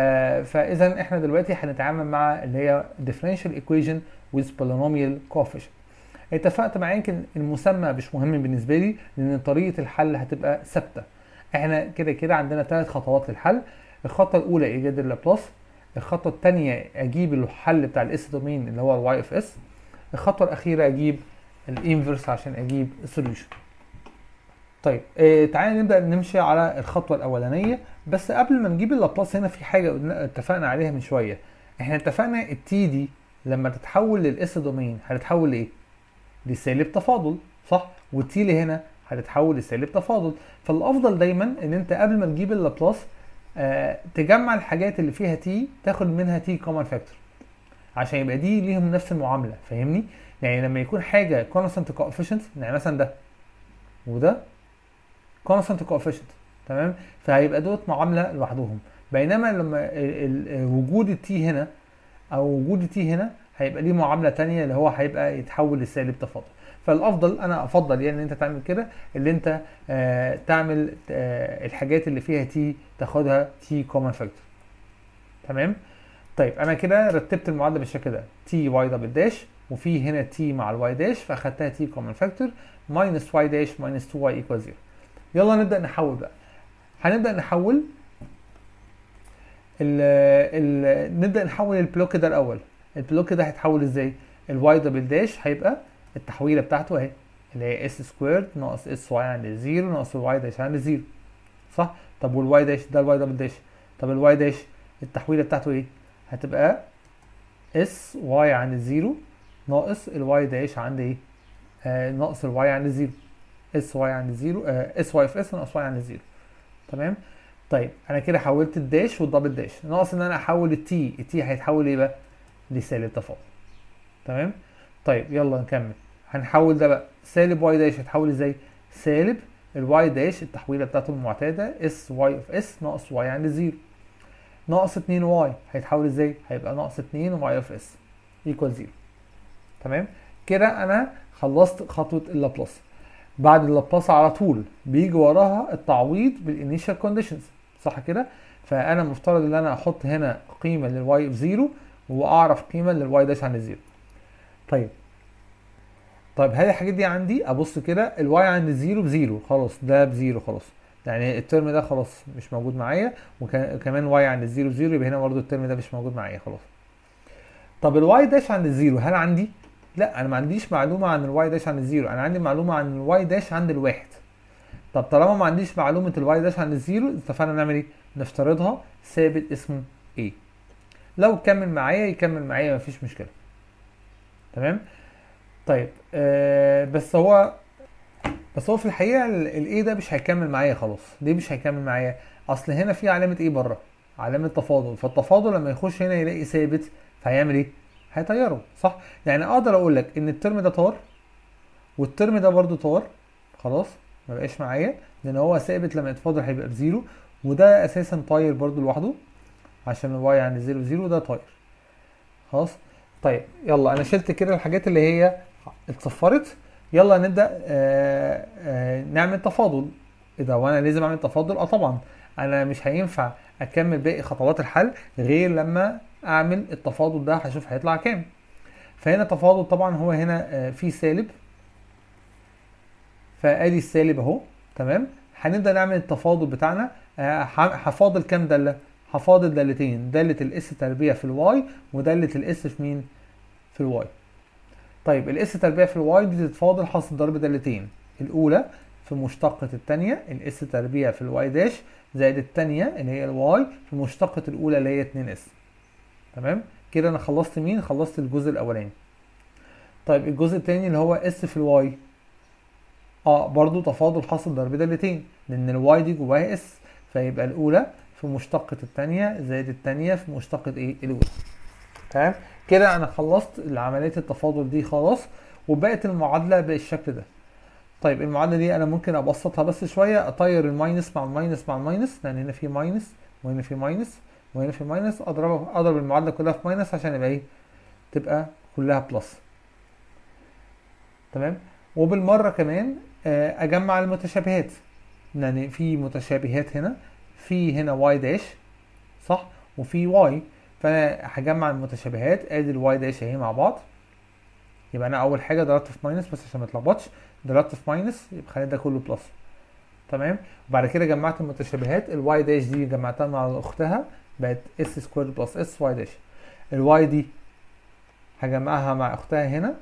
فاذا احنا دلوقتي هنتعامل مع اللي هي differential equation with polynomial coefficient اتفقت معاك يمكن المسمى مش مهم بالنسبه لي لان طريقه الحل هتبقى ثابته احنا كده كده عندنا ثلاث خطوات للحل الخطوه الاولى ايجاد اللابلاس الخطوه الثانيه اجيب الحل بتاع الاس دومين اللي هو الواي اف اس الخطوه الاخيره اجيب الانفرس عشان اجيب السوليوشن طيب اه تعالى نبدا نمشي على الخطوه الاولانيه بس قبل ما نجيب اللابلاس هنا في حاجه اتفقنا عليها من شويه احنا اتفقنا التي دي لما تتحول للاس دومين هتتحول لايه لسالب تفاضل صح والتي اللي هنا هتتحول لسالب تفاضل فالافضل دايما ان انت قبل ما تجيب اللابلاس آه تجمع الحاجات اللي فيها تي تاخد منها تي كومن فاكتور عشان يبقى دي ليهم نفس المعامله فاهمني يعني لما يكون حاجه كونستانت كوفيشنت يعني مثلا ده وده كونستانت كوفيشنت تمام فهيبقى دوت معامله لوحدهم بينما لما وجود التي هنا او وجود التي هنا هيبقى ليه معامله تانية اللي هو هيبقى يتحول لسالب تفاضل فالافضل انا افضل يعني ان انت تعمل كده اللي انت آه تعمل آه الحاجات اللي فيها تي تاخدها تي كومن فاكتور تمام طيب انا كده رتبت المعادله بالشكل ده تي واي دبل داش وفي هنا تي مع الواي داش فاخدتها تي كومن فاكتور ماينس واي داش ماينس 2 واي ايكوال 0 يلا نبدا نحول بقى هنبدا نحول ال ال نبدا نحول البلوك ده الاول البلوك ده هيتحول ازاي الواي دبل داش هيبقى التحويله بتاعته اهي اللي هي اس سكويرد ناقص اس واي عند زيرو ناقص الواي داش عند زيرو صح طب والواي داش ده الواي دبل داش طب الواي داش التحويله بتاعته ايه هتبقى اس واي عند زيرو ناقص الواي داش عند ايه آه ناقص الواي عند زيرو اس واي عند زيرو آه اس واي في اس ناقص واي عند زيرو تمام طيب انا كده حولت الداش والدبل داش ناقص ان انا احول التي التي هيتحول ايه بقى لسالب تفاضل تمام طيب يلا نكمل هنحول ده بقى سالب واي داش هتحول ازاي سالب الواي داش التحويله بتاعته المعتاده اس واي اوف اس ناقص واي عند زيرو ناقص 2 واي هيتحول ازاي هيبقى ناقص 2 واي اوف اس ايكوال زيرو تمام كده انا خلصت خطوه اللابلاس بعد اللابلاس على طول بيجي وراها التعويض بالانيشال كونديشنز صح كده فانا مفترض ان انا احط هنا قيمه للواي اوف زيرو واعرف قيمه للواي داش عند زيرو طيب طيب هل الحاجات دي عندي ابص كده الواي عند زيرو بزيرو خلاص ده بزيرو خلاص يعني الترم ده خلاص مش موجود معايا وكمان واي عند الزيرو زيرو يبقى هنا برضو الترم ده مش موجود معايا خلاص طب الواي داش عند الزيرو هل عندي لا انا ما عنديش معلومه عن الواي داش عند الزيرو انا عندي معلومه عن الواي داش عند الواحد طب طالما ما عنديش معلومه الواي داش عند الزيرو اتفقنا نعمل ايه نفترضها ثابت اسمه ايه لو كمل معايا يكمل معايا مفيش مشكله تمام طيب آه بس هو بس هو في الحقيقه الايه ده مش هيكمل معايا خلاص ليه مش هيكمل معايا اصل هنا في علامه ايه بره علامه تفاضل فالتفاضل لما يخش هنا يلاقي ثابت فهيعمل ايه هيطيره صح يعني اقدر اقول لك ان الترم ده طار والترم ده برده طار خلاص ما بقاش معايا لان هو ثابت لما يتفاضل هيبقى بزيرو وده اساسا طاير برده لوحده عشان الواي عند زيرو زيرو ده طاير خلاص طيب يلا انا شلت كده الحاجات اللي هي اتصفرت يلا نبدا آآ آآ نعمل تفاضل ايه ده وانا لازم اعمل تفاضل اه طبعا انا مش هينفع اكمل باقي خطوات الحل غير لما اعمل التفاضل ده هشوف هيطلع كام فهنا التفاضل طبعا هو هنا في سالب فادي السالب اهو تمام هنبدا نعمل التفاضل بتاعنا هفاضل كام داله هفاضل دالتين داله الاس تربيع في الواي وداله الاس في مين في الواي طيب الاس تربيع في الواي دي تتفاضل حاصل ضرب دالتين الاولى في مشتقة الثانية الاس تربيع في الواي داش زائد الثانية اللي هي الواي في مشتقة الأولى اللي هي 2 اس تمام كده أنا خلصت مين؟ خلصت الجزء الأولاني طيب الجزء الثاني اللي هو اس في الواي اه برضو تفاضل حاصل ضرب دالتين لأن الواي دي جواها اس فيبقى الأولى في مشتقة الثانية زائد الثانية في مشتقة ايه؟ الأولى تمام كده أنا خلصت عملية التفاضل دي خلاص وبقت المعادلة بالشكل ده طيب المعادله دي انا ممكن ابسطها بس شويه اطير الماينس مع الماينس مع الماينس لان هنا في ماينس وهنا في ماينس وهنا في ماينس اضرب اضرب المعادله كلها في ماينس عشان يبقى ايه تبقى كلها بلس تمام وبالمره كمان اجمع المتشابهات يعني في متشابهات هنا في هنا واي داش صح وفي واي فانا هجمع المتشابهات ادي الواي داش اهي مع بعض يبقى انا اول حاجه ضربت في ماينس بس عشان ما اتلخبطش ضربت في ماينس يبقى خلينا ده كله بلس تمام وبعد كده جمعت المتشابهات الواي داش دي جمعتها مع اختها بقت اس سكوير بلس اس واي داش الواي دي هجمعها مع اختها هنا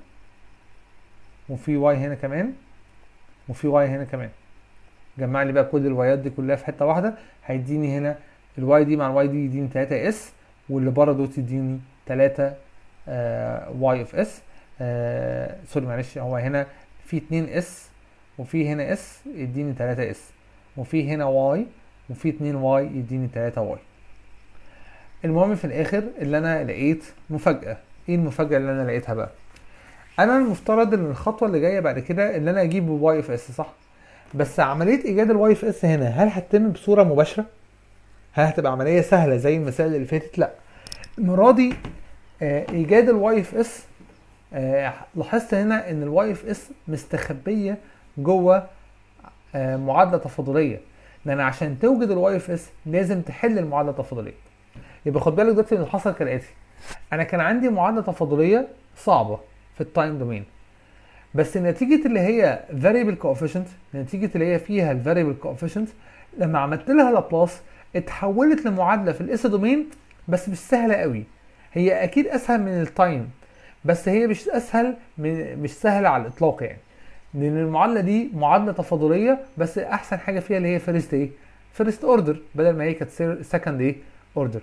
وفي واي هنا كمان وفي واي هنا كمان جمع لي بقى كل الوايات دي كلها في حته واحده هيديني هنا الواي دي مع الواي دي يديني 3 اس واللي بره دوت يديني 3 واي اوف اس سوري معلش هو هنا في 2 اس وفي هنا اس يديني 3 اس وفي هنا واي وفي 2 واي يديني 3 واي المهم في الاخر اللي انا لقيت مفاجاه ايه المفاجاه اللي انا لقيتها بقى انا المفترض ان الخطوه اللي جايه بعد كده ان انا اجيب واي اف اس صح بس عمليه ايجاد الواي اف اس هنا هل هتتم بصوره مباشره هل هتبقى عمليه سهله زي المسائل اللي فاتت لا المره دي آه ايجاد الواي اف اس آه لاحظت هنا ان الواي اف اس مستخبيه جوه آه معادله تفاضليه لان عشان توجد الواي اف اس لازم تحل المعادله التفاضليه يبقى خد بالك دلوقتي اللي حصل كالاتي انا كان عندي معادله تفاضليه صعبه في التايم دومين بس نتيجه اللي هي variable coefficient نتيجه اللي هي فيها الفاريبل coefficient لما عملت لها لابلاس اتحولت لمعادله في الاس دومين بس مش سهله قوي هي اكيد اسهل من التايم بس هي مش اسهل من مش سهله على الاطلاق يعني لان المعادله دي معادله تفاضليه بس احسن حاجه فيها اللي هي فيرست ايه فيرست اوردر بدل ما هي كانت سكند ايه اوردر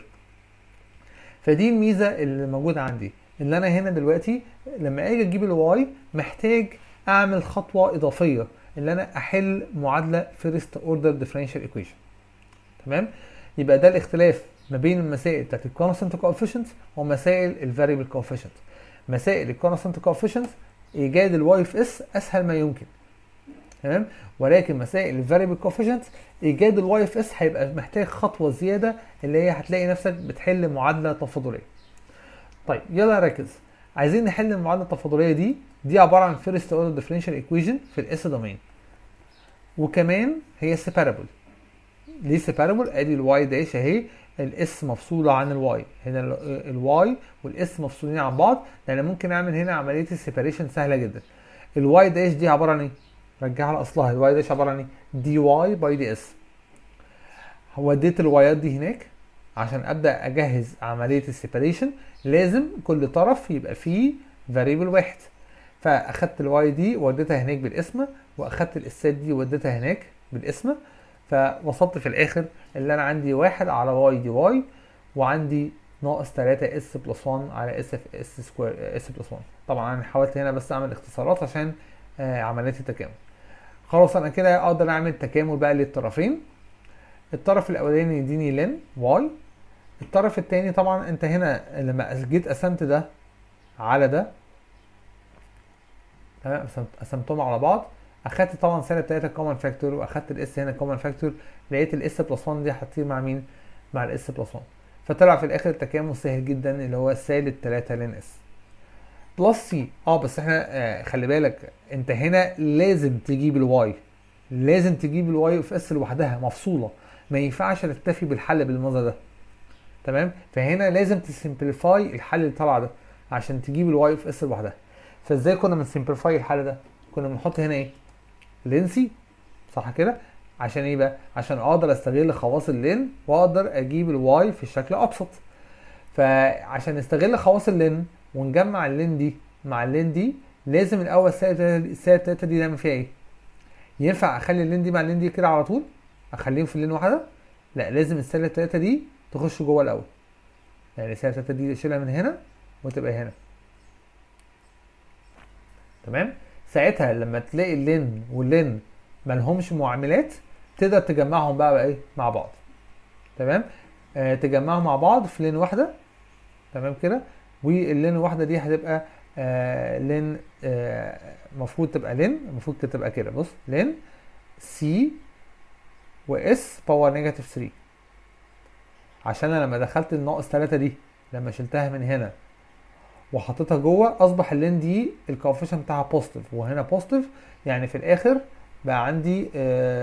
فدي الميزه اللي موجوده عندي اللي انا هنا دلوقتي لما اجي اجيب الواي محتاج اعمل خطوه اضافيه اللي انا احل معادله فيرست اوردر ديفرنشال ايكويشن تمام يبقى ده الاختلاف ما بين المسائل بتاعت الكونستنت كوفيشنت ومسائل الفاريبل كوفيشنت مسائل الكونستنت كوفيشنت ايجاد الواي اف اس اسهل ما يمكن تمام ولكن مسائل الفاريبل كوفيشنت ايجاد الواي اف اس هيبقى محتاج خطوه زياده اللي هي هتلاقي نفسك بتحل معادله تفاضليه طيب يلا ركز عايزين نحل المعادله التفاضليه دي دي عباره عن فيرست اوردر ديفرنشال ايكويشن في الاس دومين وكمان هي سيبارابل ليه سيبارابل ادي الواي داش اهي الاس مفصوله عن الواي هنا الواي والاس مفصولين عن بعض لان ممكن اعمل هنا عمليه السيباريشن سهله جدا الواي داش دي عباره عن ايه رجعها لاصلها الواي داش عباره عن ايه دي واي باي دي اس وديت الوايات دي هناك عشان ابدا اجهز عمليه السيبريشن لازم كل طرف يبقى فيه فاريبل واحد فاخدت الواي دي وديتها هناك بالاسم واخدت الاسات دي وديتها هناك بالاسم فوصلت في الاخر اللي انا عندي واحد على واي دي واي وعندي ناقص 3 اس بلس 1 على اس في اس سكوير اس بلس 1 طبعا انا حاولت هنا بس اعمل اختصارات عشان آه عمليه التكامل خلاص انا كده اقدر اعمل تكامل بقى للطرفين الطرف الاولاني يديني لن واي الطرف الثاني طبعا انت هنا لما جيت قسمت ده على ده تمام قسمتهم على بعض اخدت طبعا سالب 3 كومن فاكتور واخدت الاس هنا كومن فاكتور لقيت الاس بلس 1 دي هتطير مع مين؟ مع الاس بلس 1 فطلع في الاخر التكامل سهل جدا اللي هو سالب 3 لين اس بلس سي اه بس احنا آه خلي بالك انت هنا لازم تجيب الواي لازم تجيب الواي اوف اس لوحدها مفصوله ما ينفعش تكتفي بالحل بالمنظر ده تمام فهنا لازم تسمبليفاي الحل اللي طالع ده عشان تجيب الواي اوف اس لوحدها فازاي كنا بنسمبليفاي الحل ده كنا بنحط هنا ايه لينسي صح كده عشان ايه بقى عشان اقدر استغل خواص اللين واقدر اجيب الواي في شكل ابسط فعشان نستغل خواص اللين ونجمع اللين دي مع اللين دي لازم الاول السالب 3 دي نعمل فيها ايه ينفع اخلي اللين دي مع اللين دي كده على طول اخليهم في اللين واحده لا لازم السالب 3 دي تخش جوه الاول يعني السالب 3 دي اشيلها من هنا وتبقى هنا تمام ساعتها لما تلاقي اللين واللين مالهمش معاملات تقدر تجمعهم بقى, بقى ايه مع بعض تمام آه تجمعهم مع بعض في لين واحده تمام كده واللين الواحده دي هتبقى آه لين المفروض آه تبقى لين المفروض تبقى كده بص لين سي واس باور نيجاتيف 3 عشان انا لما دخلت الناقص 3 دي لما شلتها من هنا وحطيتها جوه اصبح اللين دي الكوفيشن بتاعها بوزيتيف وهنا بوزيتيف يعني في الاخر بقى عندي آآ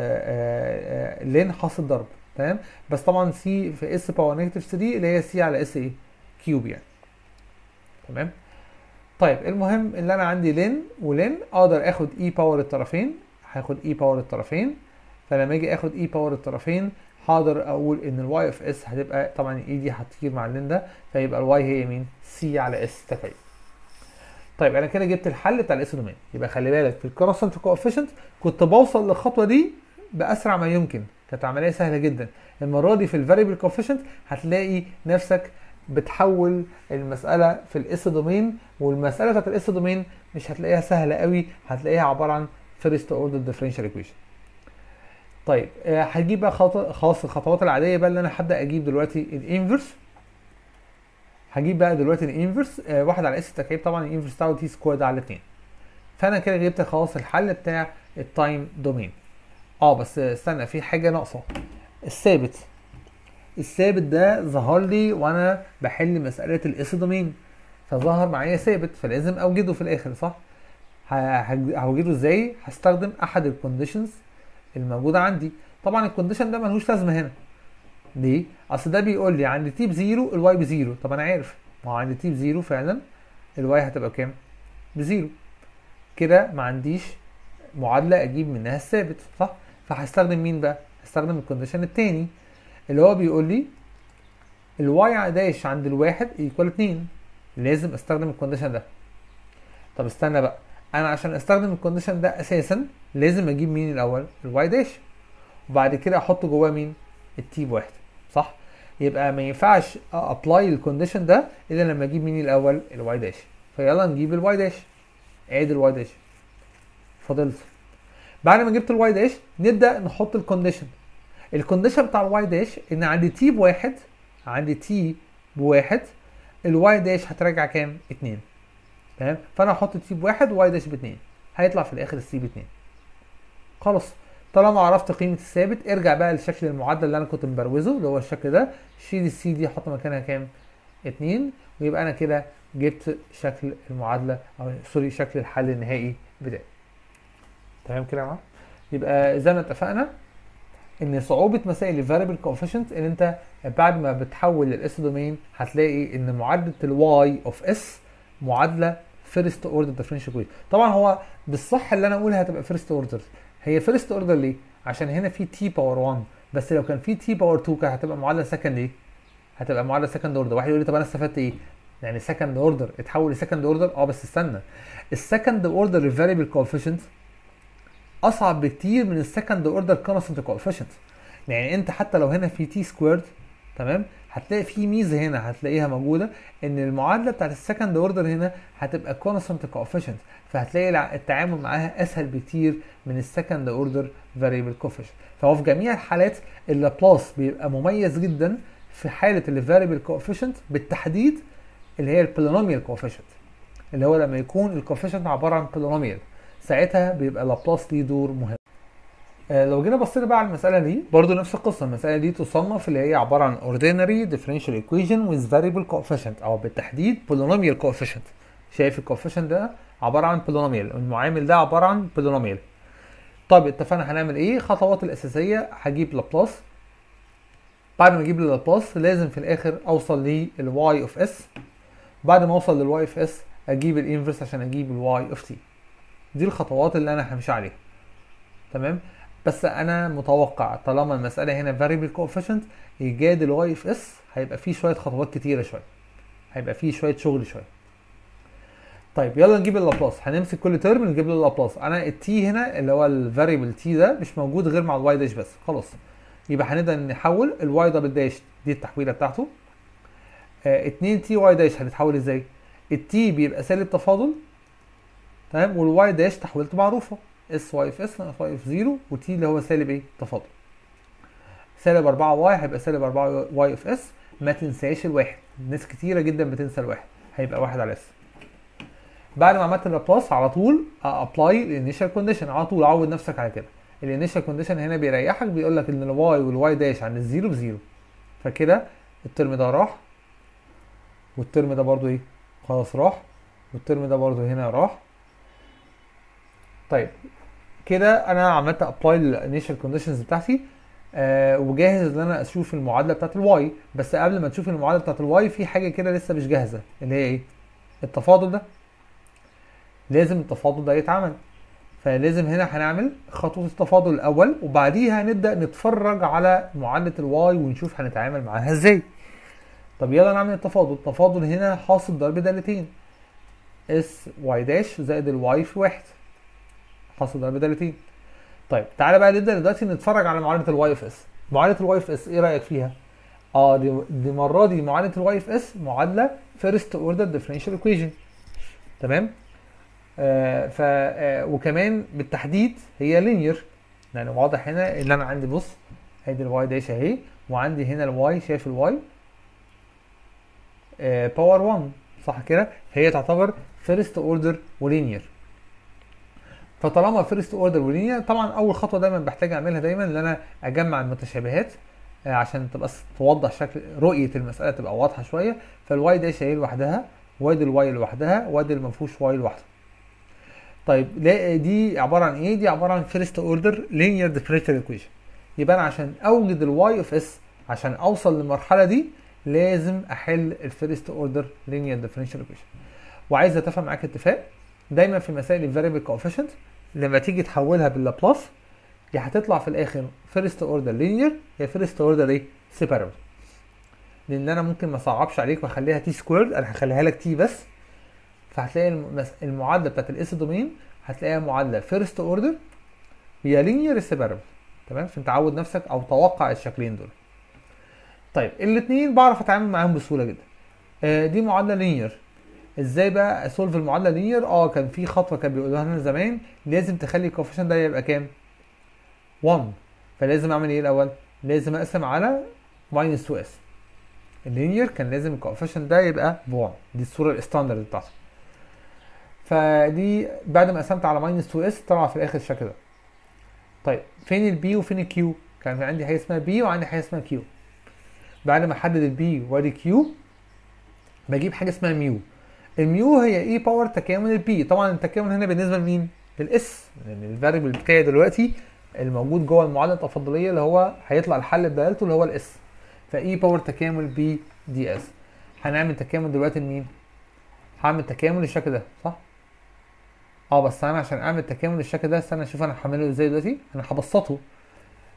آآ لين حاصل ضرب تمام بس طبعا سي في اس باور نيجاتيف 3 اللي هي سي على اس ايه كيوب يعني تمام طيب المهم اللي انا عندي لين ولين اقدر اخد اي باور الطرفين هاخد اي باور الطرفين فلما اجي اخد اي باور الطرفين هقدر اقول ان الواي اف اس هتبقى طبعا الاي دي هتطير مع اللين ده فيبقى الواي هي مين سي على اس تكعيب طيب انا كده جبت الحل بتاع الاس دومين يبقى خلي بالك في الكونستنت كوفيشنت كنت بوصل للخطوه دي باسرع ما يمكن كانت عمليه سهله جدا المره دي في الفاريبل كوفيشنت هتلاقي نفسك بتحول المساله في الاس دومين والمساله بتاعت الاس دومين مش هتلاقيها سهله قوي هتلاقيها عباره عن فيرست اوردر ديفرنشال ايكويشن طيب هجيب بقى خلاص الخطوات العاديه بقى اللي انا هبدا اجيب دلوقتي الانفرس هجيب بقى دلوقتي الانفرس آه واحد على اس تكعيب طبعا الانفرس بتاعه تي سكوير ده على 2 فانا كده جبت خلاص الحل بتاع التايم دومين اه بس استنى في حاجه ناقصه الثابت الثابت ده ظهر لي وانا بحل مساله الاس دومين فظهر معايا ثابت فلازم اوجده في الاخر صح هوجده ازاي هستخدم احد الكونديشنز الموجوده عندي طبعا الكونديشن ده ملهوش لازمه هنا ليه؟ اصل ده بيقول لي عند تي بزيرو الواي بزيرو طب انا عارف ما هو عند تي بزيرو فعلا الواي هتبقى بكام؟ بزيرو كده ما عنديش معادله اجيب منها الثابت صح؟ فهستخدم مين بقى؟ هستخدم الكونديشن التاني اللي هو بيقول لي الواي داش عند الواحد ايكوال 2 لازم استخدم الكونديشن ده طب استنى بقى انا عشان استخدم الكونديشن ده اساسا لازم اجيب مين الاول الواي داش وبعد كده احط جواه مين التي بواحد صح يبقى ما ينفعش ابلاي الكونديشن ده الا لما اجيب مين الاول الواي داش فيلا نجيب الواي داش ادي الواي داش فضلت بعد ما جبت الواي داش نبدا نحط الكونديشن الكونديشن بتاع الواي داش ان عندي تي بواحد عندي تي بواحد الواي داش هترجع كام؟ 2 تمام فانا هحط تي بواحد وواي داش باتنين هيطلع في الاخر السي باتنين خلاص طالما عرفت قيمه الثابت ارجع بقى لشكل المعادله اللي انا كنت مبروزه اللي هو الشكل ده شيل السي دي احط مكانها كام؟ 2 ويبقى انا كده جبت شكل المعادله او سوري شكل الحل النهائي بتاعي تمام كده يا جماعه يبقى زي ما اتفقنا ان صعوبه مسائل الفاريبل كوفيشنت ان انت بعد ما بتحول للاس دومين هتلاقي ان معادله الواي اوف اس معادله فيرست اوردر ديفرنشال طبعا هو بالصح اللي انا اقولها هتبقى فيرست اوردر هي فيرست اوردر ليه عشان هنا في تي باور 1 بس لو كان في تي باور 2 كانت هتبقى معادله سكند ايه هتبقى معادله سكند اوردر واحد يقول لي طب انا استفدت ايه يعني سكند اوردر اتحول لسكند اوردر اه بس استنى السكند اوردر الفاريبل كوفيشنت اصعب بكتير من السكند اوردر كونستنت كوفيشنت يعني انت حتى لو هنا في تي سكويرد تمام هتلاقي في ميزه هنا هتلاقيها موجوده ان المعادله بتاعت السكند اوردر هنا هتبقى كونستنت كوفيشنت فهتلاقي التعامل معاها اسهل بكتير من السكند اوردر فاريبل كوفيشنت فهو في جميع الحالات اللابلاس بيبقى مميز جدا في حاله الفاريبل كوفيشنت بالتحديد اللي هي البولينوميال كوفيشنت اللي هو لما يكون الكوفيشنت عباره عن بولينوميال ساعتها بيبقى لابلاس ليه دور مهم آه لو جينا بصينا بقى على المساله دي برضو نفس القصه المساله دي تصنف اللي هي عباره عن ordinary differential equation with variable coefficient او بالتحديد polynomial coefficient شايف الكوفيشنت ده عباره عن polynomial المعامل ده عباره عن polynomial طيب اتفقنا هنعمل ايه خطوات الاساسيه هجيب لابلاس بعد ما اجيب لابلاس لازم في الاخر اوصل للواي اوف اس بعد ما اوصل للواي اوف اس اجيب الانفرس عشان اجيب الواي اوف تي دي الخطوات اللي انا همشي عليها تمام بس انا متوقع طالما المساله هنا variable coefficient ايجاد الواي اوف اس هيبقى فيه شويه خطوات كتيره شويه هيبقى فيه شويه شغل شويه طيب يلا نجيب اللابلاس هنمسك كل ترم نجيب له اللابلاس انا التي هنا اللي هو الفاريبل تي ده مش موجود غير مع الواي داش بس خلاص يبقى هنبدا نحول الواي دبل داش دي التحويله بتاعته آه 2 تي واي داش هتتحول ازاي التي بيبقى سالب تفاضل تمام والواي داش تحويلته معروفه اس واي في اس ناقص واي في 0 وتي اللي هو سالب ايه تفاضل سالب 4 واي هيبقى سالب 4 واي في اس ما تنساش الواحد ناس كتيره جدا بتنسى الواحد هيبقى واحد على اس بعد ما عملت اللابلاس على طول ابلاي الانيشال كونديشن على طول عود نفسك على كده الانيشال كونديشن هنا بيريحك بيقول لك ان الواي والواي داش عند الزيرو بزيرو فكده الترم ده راح والترم ده برضو ايه خلاص راح والترم ده برضو هنا راح طيب كده انا عملت ابلاي للانيشال كونديشنز بتاعتي آه وجاهز ان انا اشوف المعادله بتاعت الواي بس قبل ما تشوف المعادله بتاعت الواي في حاجه كده لسه مش جاهزه اللي هي ايه التفاضل ده لازم التفاضل ده يتعمل فلازم هنا هنعمل خطوه التفاضل الاول وبعديها نبدا نتفرج على معادله الواي ونشوف هنتعامل معاها ازاي طب يلا نعمل التفاضل التفاضل هنا حاصل ضرب دالتين اس واي داش زائد الواي في واحد حاصل ضرب دالتين طيب تعالى بقى نبدا دلوقتي نتفرج على معادله الواي اف اس معادله الواي اف اس ايه رايك فيها اه دي, دي المره دي معادله الواي اف اس معادله فيرست اوردر ديفرنشال ايكويشن تمام آه ف آه وكمان بالتحديد هي لينير يعني واضح هنا ان انا عندي بص ادي الواي داش اهي وعندي هنا الواي شايف الواي آه باور 1 صح كده هي تعتبر فيرست اوردر ولينير فطالما فيرست اوردر ولينير طبعا اول خطوه دايما بحتاج اعملها دايما ان انا اجمع المتشابهات عشان تبقى توضح شكل رؤيه المساله تبقى واضحه شويه فالواي داش اهي لوحدها وادي الواي لوحدها وادي اللي ما فيهوش واي لوحده طيب لا دي عباره عن ايه دي عباره عن فيرست اوردر لينير ديفرنشال ايكويشن يبقى انا عشان اوجد الواي اوف اس عشان اوصل للمرحله دي لازم احل الفيرست اوردر لينير ديفرنشال ايكويشن وعايز اتفق معاك اتفاق دايما في مسائل الفاريبل كوفيشنت لما تيجي تحولها باللابلاس يا هتطلع في الاخر فيرست اوردر لينير يا فيرست اوردر ايه سيبارابل لان انا ممكن ما اصعبش عليك واخليها تي سكويرد انا هخليها لك تي بس فهتلاقي المعادله بتاعت الاس دومين هتلاقيها معادله فيرست اوردر هي لينير سيبارابل تمام عشان تعود نفسك او توقع الشكلين دول طيب الاثنين بعرف اتعامل معاهم بسهوله جدا آه دي معادله لينير ازاي بقى اسولف المعادله لينير اه كان في خطوه كان بيقولوها لنا زمان لازم تخلي الكوفيشنت ده يبقى كام 1 فلازم اعمل ايه الاول لازم اقسم على ماينس 2 اس اللينير كان لازم الكوفيشنت ده يبقى ب 1 دي الصوره الستاندرد بتاعته فدي بعد ما قسمت على ماينس 2 اس طلع في الاخر الشكل ده طيب فين البي وفين الكيو كان عندي حاجه اسمها بي وعندي حاجه اسمها كيو بعد ما احدد البي وادي كيو بجيب حاجه اسمها ميو الميو هي اي باور تكامل البي طبعا التكامل هنا بالنسبه لمين للاس لان الفاريبل بتاعي دلوقتي الموجود جوه المعادله التفاضليه اللي هو هيطلع الحل بدالته اللي هو الاس فاي باور تكامل بي دي اس هنعمل تكامل دلوقتي لمين هعمل تكامل للشكل ده صح اه بس انا عشان اعمل تكامل للشكل ده استنى اشوف انا هعمله ازاي دلوقتي انا هبسطه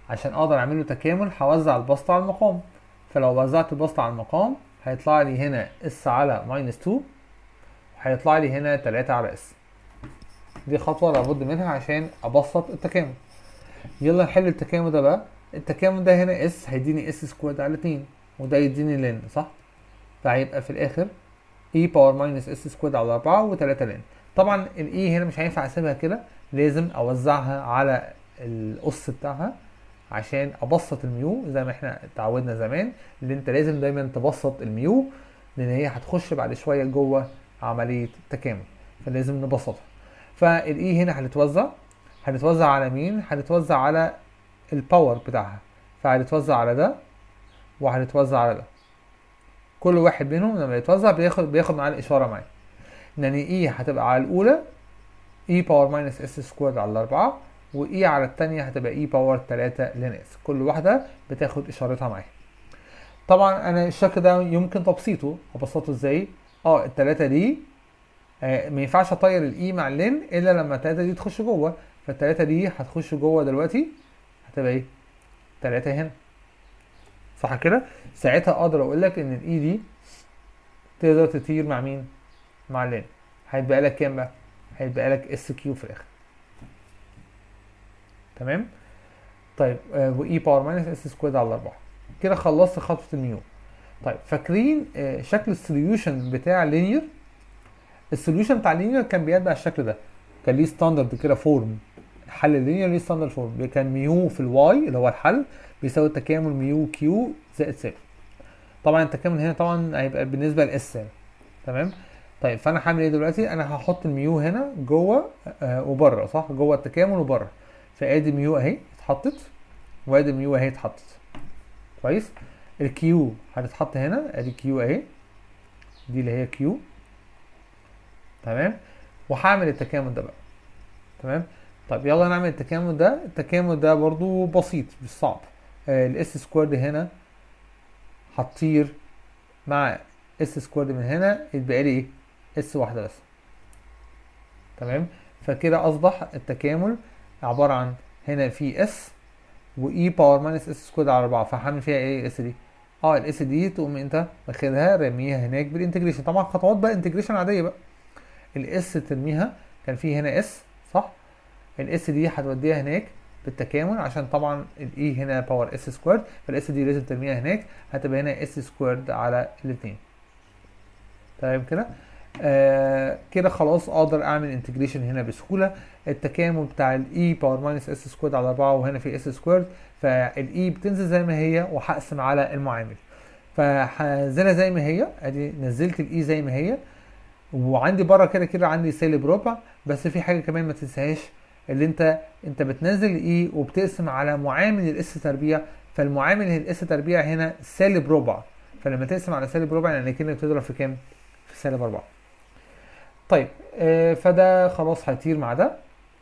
عشان اقدر اعمل له تكامل هوزع البسط على المقام فلو وزعت البسط على المقام هيطلع لي هنا اس على ماينس 2 وهيطلع لي هنا 3 على اس دي خطوة لابد منها عشان ابسط التكامل يلا نحل التكامل ده بقى التكامل ده هنا اس هيديني اس سكواد على 2 وده يديني لن صح فهيبقى في الاخر e باور ماينس اس سكواد على 4 و3 لن طبعا الاي هنا مش هينفع اسيبها كده لازم اوزعها على القص بتاعها عشان ابسط الميو زي ما احنا اتعودنا زمان اللي انت لازم دايما تبسط الميو لان هي هتخش بعد شويه جوه عمليه التكامل فلازم نبسطها فالاي هنا هتتوزع هتتوزع على مين هتتوزع على الباور بتاعها فهتتوزع على ده وهتتوزع على ده كل واحد منهم لما يتوزع بياخد بياخد معاه الاشاره معاه يعني اي هتبقى على الاولى اي باور ماينس اس سكواد على الاربعه واي على الثانيه هتبقى اي باور 3 لناس كل واحده بتاخد اشارتها معاها طبعا انا الشكل ده يمكن تبسيطه ابسطه ازاي اه الثلاثه دي آه ما ينفعش اطير الاي مع اللين الا لما الثلاثه دي تخش جوه فالثلاثه دي هتخش جوه دلوقتي هتبقى ايه 3 هنا صح كده ساعتها اقدر اقول لك ان الاي دي تقدر تطير مع مين مع اللين هيتبقى لك كام بقى هيتبقى لك اس كيو في الاخر تمام طيب آه واي باور ماينس اس سكويد على 4 كده خلصت خطوه الميو طيب فاكرين آه شكل السوليوشن بتاع لينير السوليوشن بتاع لينير كان بيتبع الشكل ده كان ليه ستاندرد كده فورم حل اللينير ليه ستاندرد فورم كان ميو في الواي اللي هو الحل بيساوي التكامل ميو كيو زائد صفر طبعا التكامل هنا طبعا هيبقى بالنسبه لاس يعني. تمام طيب فانا هعمل ايه دلوقتي انا هحط الميو هنا جوه آه وبره صح جوه التكامل وبره فادي ميو اهي اتحطت وادي ميو اهي اتحطت كويس الكيو هتتحط هنا ادي كيو اهي دي اللي هي كيو تمام وهعمل التكامل ده بقى تمام طيب يلا نعمل التكامل ده التكامل ده برضو بسيط مش صعب آه الاس سكويرد هنا هتطير مع اس سكويرد من هنا يتبقى لي ايه اس واحده بس تمام فكده اصبح التكامل عباره عن هنا في اس واي باور ماينس اس سكويرد على 4 فهعمل فيها ايه الاس دي اه الاس دي تقوم انت واخدها رميها هناك بالانتجريشن طبعا خطوات بقى انتجريشن عاديه بقى الاس ترميها كان في هنا اس صح الاس دي هتوديها هناك بالتكامل عشان طبعا الاي هنا باور اس سكويرد فالاس دي لازم ترميها هناك هتبقى هنا اس سكويرد على الاثنين تمام كده آه كده خلاص اقدر اعمل انتجريشن هنا بسهوله التكامل بتاع الاي باور ماينس اس سكويرد على 4 وهنا في اس سكويرد فالاي بتنزل زي ما هي وهقسم على المعامل فهنزلها زي ما هي ادي نزلت الاي زي ما هي وعندي بره كده كده عندي سالب ربع بس في حاجه كمان ما تنساهاش اللي انت انت بتنزل الاي وبتقسم على معامل الاس تربيع فالمعامل الاس تربيع هنا سالب ربع فلما تقسم على سالب ربع يعني كانك بتضرب في كام؟ في سالب 4 طيب آه فده خلاص هيطير مع ده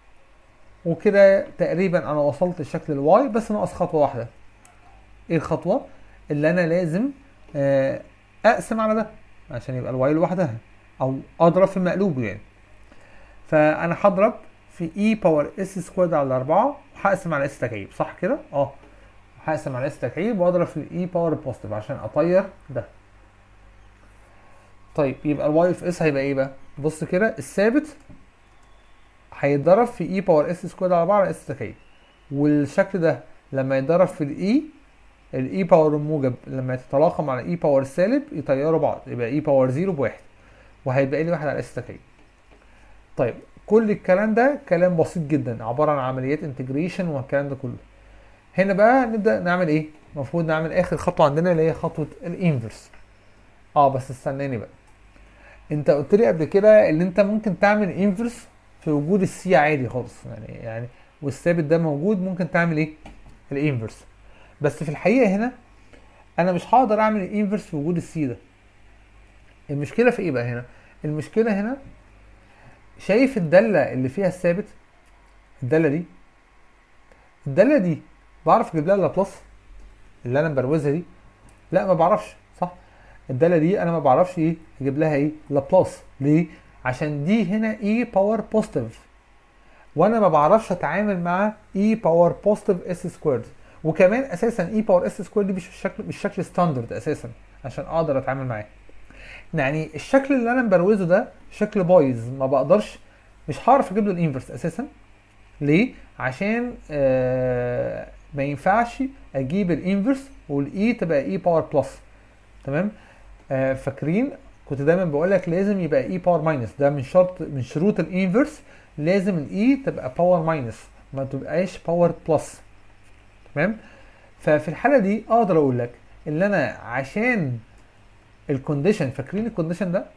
وكده تقريبا انا وصلت لشكل الواي بس ناقص خطوه واحده ايه الخطوه اللي انا لازم آه اقسم على ده عشان يبقى الواي لوحدها او اضرب في مقلوبه يعني فانا هضرب في اي باور اس سكويرد على 4 وهقسم على اس تكعيب صح كده اه هقسم على اس تكعيب واضرب في الاي باور بوزيتيف عشان اطير ده طيب يبقى الواي في اس هيبقى ايه بقى بص كده الثابت هيتضرب في اي باور اس سكوير على 4 على اس تكعيب والشكل ده لما يتضرب في الاي الاي باور الموجب لما يتتلاقى مع الاي باور السالب يطيروا بعض يبقى اي باور 0 بواحد وهيبقى لي واحد على اس تكعيب طيب كل الكلام ده كلام بسيط جدا عباره عن عمليات انتجريشن والكلام ده كله هنا بقى نبدا نعمل ايه المفروض نعمل اخر خطوه عندنا اللي هي خطوه الانفرس اه بس استناني بقى انت قلت لي قبل كده ان انت ممكن تعمل انفرس في وجود السي عادي خالص يعني يعني والثابت ده موجود ممكن تعمل ايه الانفرس بس في الحقيقه هنا انا مش هقدر اعمل الانفرس في وجود السي ده المشكله في ايه بقى هنا المشكله هنا شايف الداله اللي فيها الثابت الداله دي الداله دي بعرف اجيب لها لابلاس اللي انا بروزها دي لا ما بعرفش صح الداله دي انا ما بعرفش ايه اجيب لها ايه لابلاس ليه عشان دي هنا اي باور بوزيتيف وانا ما بعرفش اتعامل مع اي باور بوزيتيف اس سكويرد وكمان اساسا اي باور اس سكوير دي مش الشكل مش شكل ستاندرد اساسا عشان اقدر اتعامل معاه يعني الشكل اللي انا مبروزه ده شكل بايظ ما بقدرش مش هعرف اجيب له الانفرس اساسا ليه عشان آه ما ينفعش اجيب الانفرس والاي تبقى اي باور بلس تمام آه فاكرين كنت دايما بقول لك لازم يبقى اي باور ماينس ده من شرط من شروط الانفرس لازم الاي تبقى باور ماينس ما تبقاش باور بلس تمام ففي الحاله دي اقدر اقول لك ان انا عشان الكونديشن فاكرين الكونديشن ده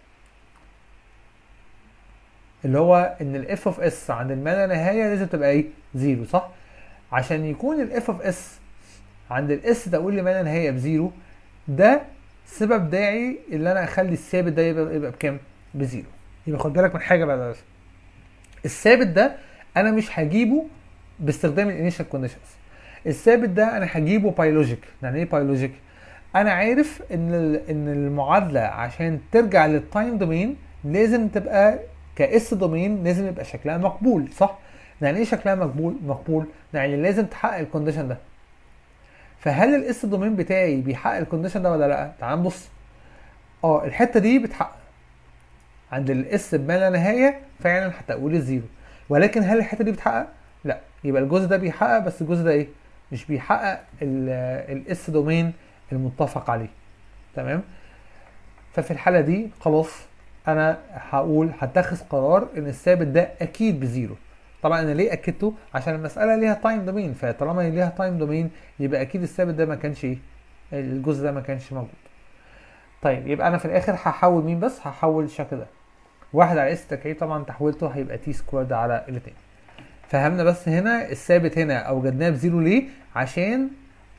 اللي هو ان الاف اوف اس عند الما لا نهايه لازم تبقى ايه زيرو صح عشان يكون الاف اوف اس عند الاس ده اقول لي ما لا نهايه بزيرو ده سبب داعي اللي انا اخلي الثابت ده يبقى, يبقى بكام بزيرو يبقى خد بالك من حاجه بقى الثابت ده انا مش هجيبه باستخدام الانيشال كونديشنز الثابت ده انا هجيبه بايولوجيك يعني ايه بايولوجيك انا عارف ان ان المعادله عشان ترجع للتايم دومين لازم تبقى كاس دومين لازم يبقى شكلها مقبول صح يعني ايه شكلها مقبول مقبول يعني لازم تحقق الكونديشن ده فهل الاس دومين بتاعي بيحقق الكونديشن ده ولا لا تعال نبص اه الحته دي بتحقق عند الاس بما لا نهايه فعلا هتقول الزيرو ولكن هل الحته دي بتحقق لا يبقى الجزء ده بيحقق بس الجزء ده ايه مش بيحقق الاس دومين المتفق عليه تمام ففي الحاله دي خلاص انا هقول هتخذ قرار ان الثابت ده اكيد بزيرو طبعا انا ليه اكدته عشان المساله ليها تايم دومين فطالما ليها تايم دومين يبقى اكيد الثابت ده ما كانش ايه الجزء ده ما كانش موجود طيب يبقى انا في الاخر هحول مين بس هحول الشكل ده واحد على اس تكعيب طبعا تحويلته هيبقى تي سكويرد على الاثنين فهمنا بس هنا الثابت هنا اوجدناه بزيرو ليه عشان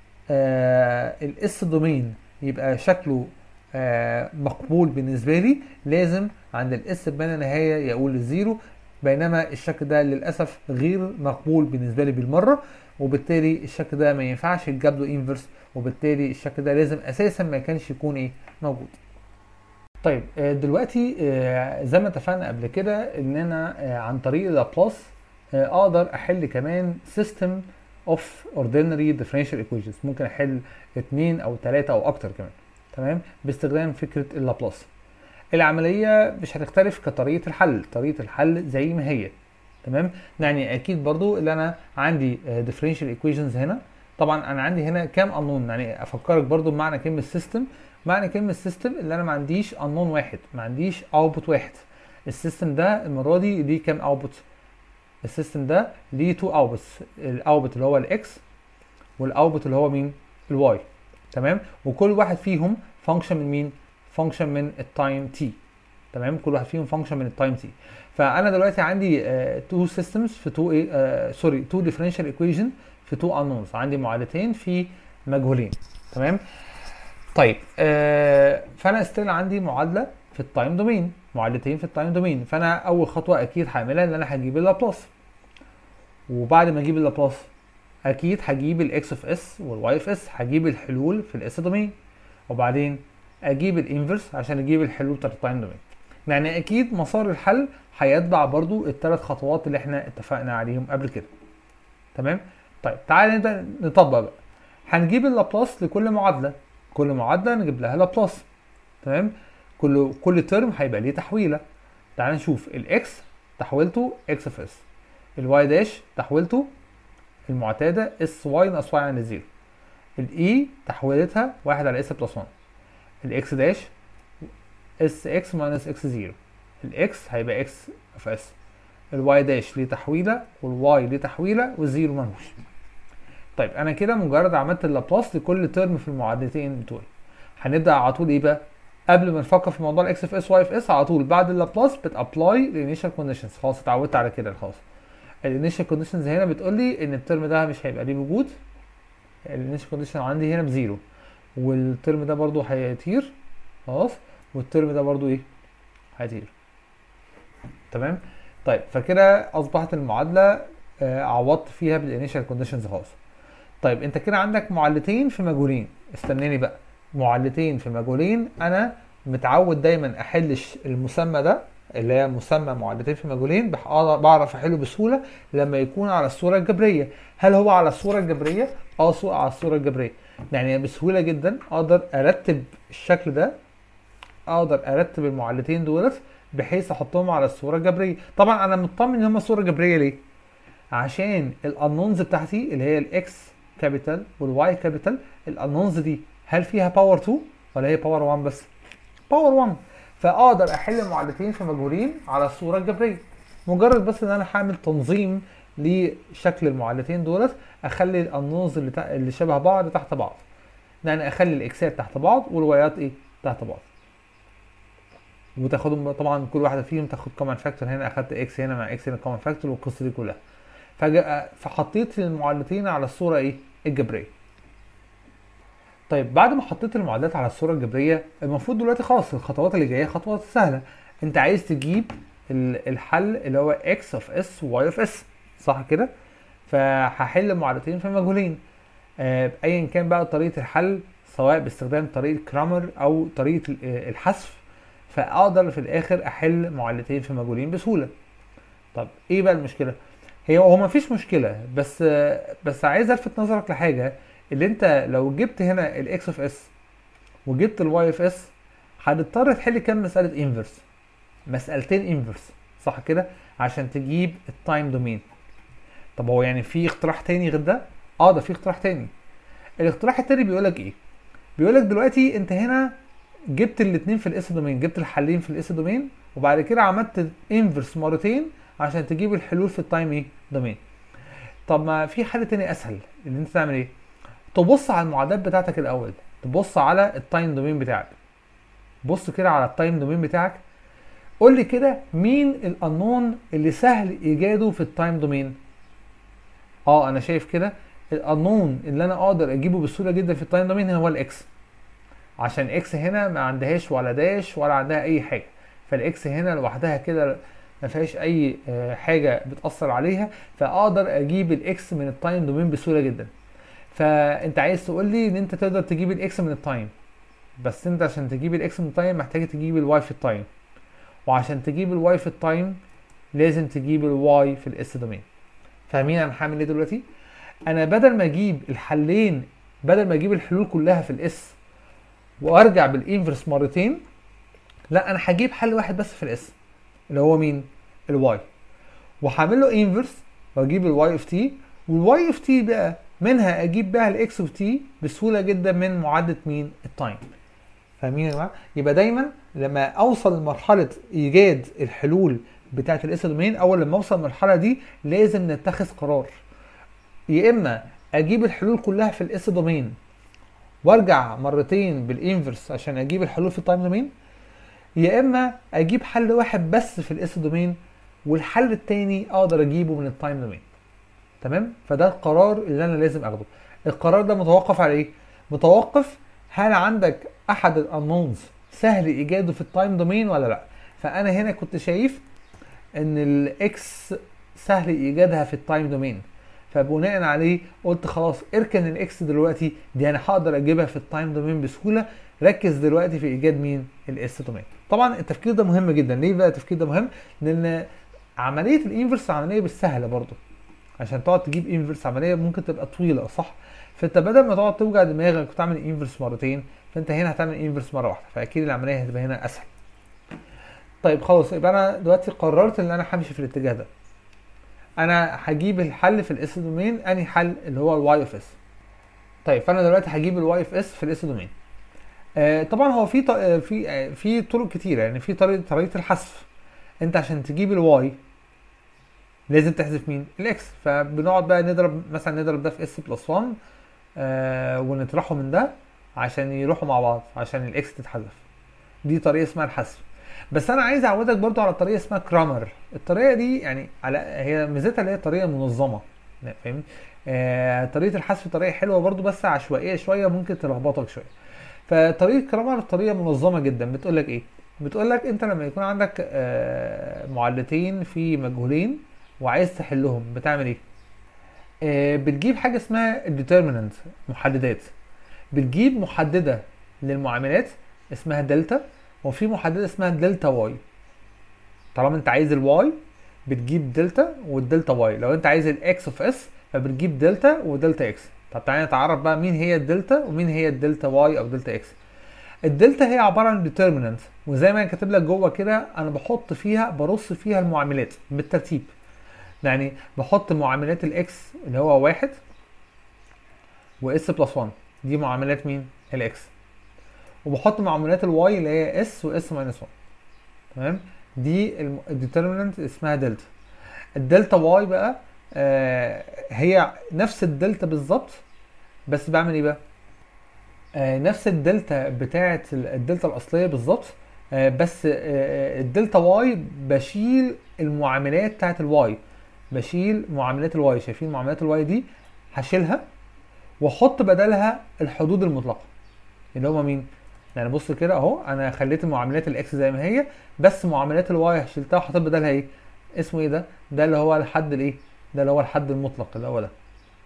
آه الاس دومين يبقى شكله آه مقبول بالنسبه لي لازم عند الاس بما نهايه يقول الزيرو بينما الشكل ده للاسف غير مقبول بالنسبه لي بالمره وبالتالي الشكل ده ما ينفعش يتجاب له انفرس وبالتالي الشكل ده لازم اساسا ما كانش يكون ايه موجود طيب دلوقتي زي ما اتفقنا قبل كده ان انا عن طريق لابلاس اقدر احل كمان سيستم اوف اوردينري ديفرنشال ايكويشنز ممكن احل اثنين او ثلاثه او اكتر كمان تمام باستخدام فكره اللابلاس العمليه مش هتختلف كطريقه الحل طريقه الحل زي ما هي تمام يعني اكيد برضو اللي انا عندي ديفرنشال ايكويشنز هنا طبعا انا عندي هنا كام انون يعني افكرك برضو بمعنى كلمه سيستم معنى كلمه سيستم اللي انا ما عنديش انون واحد ما عنديش اوتبوت واحد السيستم ده المره دي ليه كام اوتبوت السيستم ده ليه تو اوتبوتس الاوتبوت اللي هو الاكس والاوتبوت اللي هو مين الواي تمام وكل واحد فيهم فانكشن من مين فانكشن من التايم تي تمام كل واحد فيهم فانكشن من التايم تي فانا دلوقتي عندي تو uh, سيستمز في تو ايه سوري تو ديفرنشال ايكويشن في تو انونز عندي معادلتين في مجهولين تمام طيب آه فانا ستيل عندي معادله في التايم دومين معادلتين في التايم دومين فانا اول خطوه اكيد هعملها ان انا هجيب اللابلاس وبعد ما اجيب اللابلاس اكيد هجيب الاكس اوف اس والواي اوف اس هجيب الحلول في الاس دومين وبعدين اجيب الانفرس عشان اجيب الحلول بتاعت التايم دومين يعني اكيد مسار الحل هيتبع برضو الثلاث خطوات اللي احنا اتفقنا عليهم قبل كده تمام طيب تعالى نبدا نطبق بقى هنجيب اللابلاس لكل معادله كل معادله نجيب لها لابلاس تمام كل كل ترم هيبقى ليه تحويله تعال نشوف الاكس تحويلته اكس اوف اس الواي داش تحويلته المعتاده اس واي ناقص واي عند زيرو الاي تحويلتها واحد على اس بلس 1 الاكس داش اس اكس ماينس اكس زيرو الاكس هيبقى اكس اوف اس الواي داش ليه تحويله والواي ليه تحويله والزيرو ملهوش طيب انا كده مجرد عملت اللابلاس لكل ترم في المعادلتين بتوعي هنبدا على طول ايه بقى قبل ما نفكر في موضوع الاكس اف اس واي اف اس على طول بعد اللابلاس بتابلاي الانيشال كونديشنز خلاص اتعودت على كده خلاص الانيشال كونديشنز هنا بتقول لي ان الترم ده مش هيبقى ليه وجود الانيشال كونديشن عندي هنا بزيرو والترم ده برضو هيطير خلاص والترم ده برضو ايه هيطير تمام طيب فكده اصبحت المعادله آه عوضت فيها بالانيشال كونديشنز خلاص طيب انت كده عندك معادلتين في مجهولين استناني بقى معادلتين في مجهولين انا متعود دايما احل المسمى ده اللي هي مسمى معادلتين في مجهولين بح- أقدر- بعرف احله بسهوله لما يكون على الصوره الجبريه هل هو على الصوره الجبريه اه سو- على الصوره الجبريه يعني بسهوله جدا اقدر ارتب الشكل ده اقدر ارتب المعادلتين دولت بحيث احطهم على الصوره الجبريه طبعا انا مطمن ان هم صوره جبريه ليه عشان الانونز بتاعتي اللي هي الاكس كابيتال والواي كابيتال الانونز دي هل فيها باور 2 ولا هي باور 1 بس باور 1 فاقدر احل معادلتين في مجهولين على الصوره الجبريه مجرد بس ان انا هعمل تنظيم لشكل المعادلتين دولت اخلي الانونز اللي, تا... اللي شبه بعض تحت بعض يعني اخلي الاكسات تحت بعض والوايات ايه تحت بعض وتاخدهم طبعا كل واحده فيهم تاخد كومن فاكتور هنا اخدت اكس هنا مع اكس هنا كومن فاكتور والقصه دي كلها فجأة فحطيت المعادلتين على الصوره ايه الجبريه طيب بعد ما حطيت المعادلات على الصوره الجبريه المفروض دلوقتي خلاص الخطوات اللي جايه خطوات سهله انت عايز تجيب ال- الحل اللي هو x of s و y of s صح كده فهحل معادلتين في مجهولين آه، ايا كان بقى طريقه الحل سواء باستخدام طريقه كرامر او طريقه ال- آه، الحذف فاقدر في الاخر احل معادلتين في مجهولين بسهوله طب ايه بقى المشكله هي هو ما فيش مشكله بس آه، بس عايز الفت نظرك لحاجه اللي انت لو جبت هنا الاكس اوف اس وجبت الواي اوف اس هتضطر تحل كام مساله انفرس مسألتين انفرس صح كده عشان تجيب التايم دومين طب هو يعني في اقتراح تاني غير ده اه ده في اقتراح تاني الاقتراح التاني بيقول لك ايه بيقول لك دلوقتي انت هنا جبت الاثنين في الاس دومين جبت الحلين في الاس دومين وبعد كده عملت انفرس مرتين عشان تجيب الحلول في التايم ايه دومين طب ما في حل تاني اسهل ان انت تعمل ايه تبص على المعادلات بتاعتك الاول تبص على التايم دومين بتاعك بص كده على التايم دومين بتاعك قول لي كده مين الانون اللي سهل ايجاده في التايم دومين اه انا شايف كده الانون اللي انا اقدر اجيبه بسهوله جدا في التايم دومين هو الاكس عشان اكس هنا ما عندهاش ولا داش ولا عندها اي حاجه فالاكس هنا لوحدها كده ما فيهاش اي آه، حاجه بتاثر عليها فاقدر اجيب الاكس من التايم دومين بسهوله جدا فانت عايز تقول لي ان انت تقدر تجيب الاكس من التايم بس انت عشان تجيب الاكس من التايم محتاج تجيب الواي في التايم وعشان تجيب الواي في التايم لازم تجيب الواي في الاس دومين فاهمين انا هعمل ايه دلوقتي انا بدل ما اجيب الحلين بدل ما اجيب الحلول كلها في الاس وارجع بالانفرس مرتين لا انا هجيب حل واحد بس في الاس اللي هو مين الواي وهعمل له انفرس واجيب الواي اوف تي والواي اوف تي بقى منها اجيب بقى الاكس اوف تي بسهوله جدا من معادله مين التايم فاهمين يا جماعه يبقى دايما لما اوصل لمرحله ايجاد الحلول بتاعه الاس دومين اول لما اوصل للمرحله دي لازم نتخذ قرار يا اما اجيب الحلول كلها في الاس دومين وارجع مرتين بالانفرس عشان اجيب الحلول في التايم دومين يا اما اجيب حل واحد بس في الاس دومين والحل التاني اقدر اجيبه من التايم دومين تمام فده القرار اللي انا لازم اخده القرار ده متوقف على ايه متوقف هل عندك احد الانونز سهل ايجاده في التايم دومين ولا لا فانا هنا كنت شايف ان الاكس سهل ايجادها في التايم دومين فبناء عليه قلت خلاص اركن الاكس دلوقتي دي انا هقدر اجيبها في التايم دومين بسهوله ركز دلوقتي في ايجاد مين الاس دومين طبعا التفكير ده مهم جدا ليه بقى التفكير ده مهم لان عمليه الانفرس عمليه مش سهله برضه عشان تقعد تجيب انفرس عمليه ممكن تبقى طويله صح فانت بدل ما تقعد توجع دماغك وتعمل انفرس مرتين فانت هنا هتعمل انفرس مره واحده فاكيد العمليه هتبقى هنا اسهل طيب خلاص يبقى انا دلوقتي قررت ان انا همشي في الاتجاه ده انا هجيب الحل في الاس دومين انهي حل اللي هو الواي اوف اس طيب فانا دلوقتي هجيب الواي اوف اس في الاس دومين آه طبعا هو في ط- آه، في آه، في طرق كتيره يعني في طريقه طريقه الحذف انت عشان تجيب الواي لازم تحذف مين الاكس فبنقعد بقى نضرب مثلا نضرب ده في اس بلس 1 آه ونطرحه من ده عشان يروحوا مع بعض عشان الاكس تتحذف دي طريقه اسمها الحذف بس انا عايز اعودك برضو على طريقه اسمها كرامر الطريقه دي يعني على هي ميزتها اللي هي طريقه منظمه فاهم آه طريقه الحذف طريقه حلوه برضو بس عشوائيه شويه ممكن تلخبطك شويه فطريقه كرامر طريقه منظمه جدا بتقول لك ايه بتقول لك انت لما يكون عندك آه معادلتين في مجهولين وعايز تحلهم بتعمل ايه آه بتجيب حاجه اسمها الديترمينانت محددات بتجيب محدده للمعاملات اسمها دلتا وفي محدده اسمها دلتا واي طالما انت عايز الواي بتجيب دلتا والدلتا واي لو انت عايز الاكس اوف اس فبتجيب دلتا ودلتا اكس طب تعالى نتعرف بقى مين هي الدلتا ومين هي الدلتا واي او دلتا اكس الدلتا هي عباره عن ديترمينانت وزي ما انا كاتب لك جوه كده انا بحط فيها برص فيها المعاملات بالترتيب يعني بحط معاملات الاكس اللي هو واحد واس بلس 1 دي معاملات مين الاكس وبحط معاملات الواي اللي هي اس واس ماينس 1 تمام دي الديترمينانت اسمها دلتا الدلتا واي بقى آه هي نفس الدلتا بالظبط بس بعمل ايه بقى آه نفس الدلتا بتاعه الدلتا الاصليه بالظبط آه بس آه الدلتا واي بشيل المعاملات بتاعه الواي بشيل معاملات الواي شايفين معاملات الواي دي هشيلها واحط بدلها الحدود المطلقه اللي هما مين يعني بص كده اهو انا خليت معاملات الاكس زي ما هي بس معاملات الواي شلتها وحطيت بدلها ايه اسمه ايه ده ده اللي هو الحد الايه ده اللي هو الحد المطلق اللي هو ده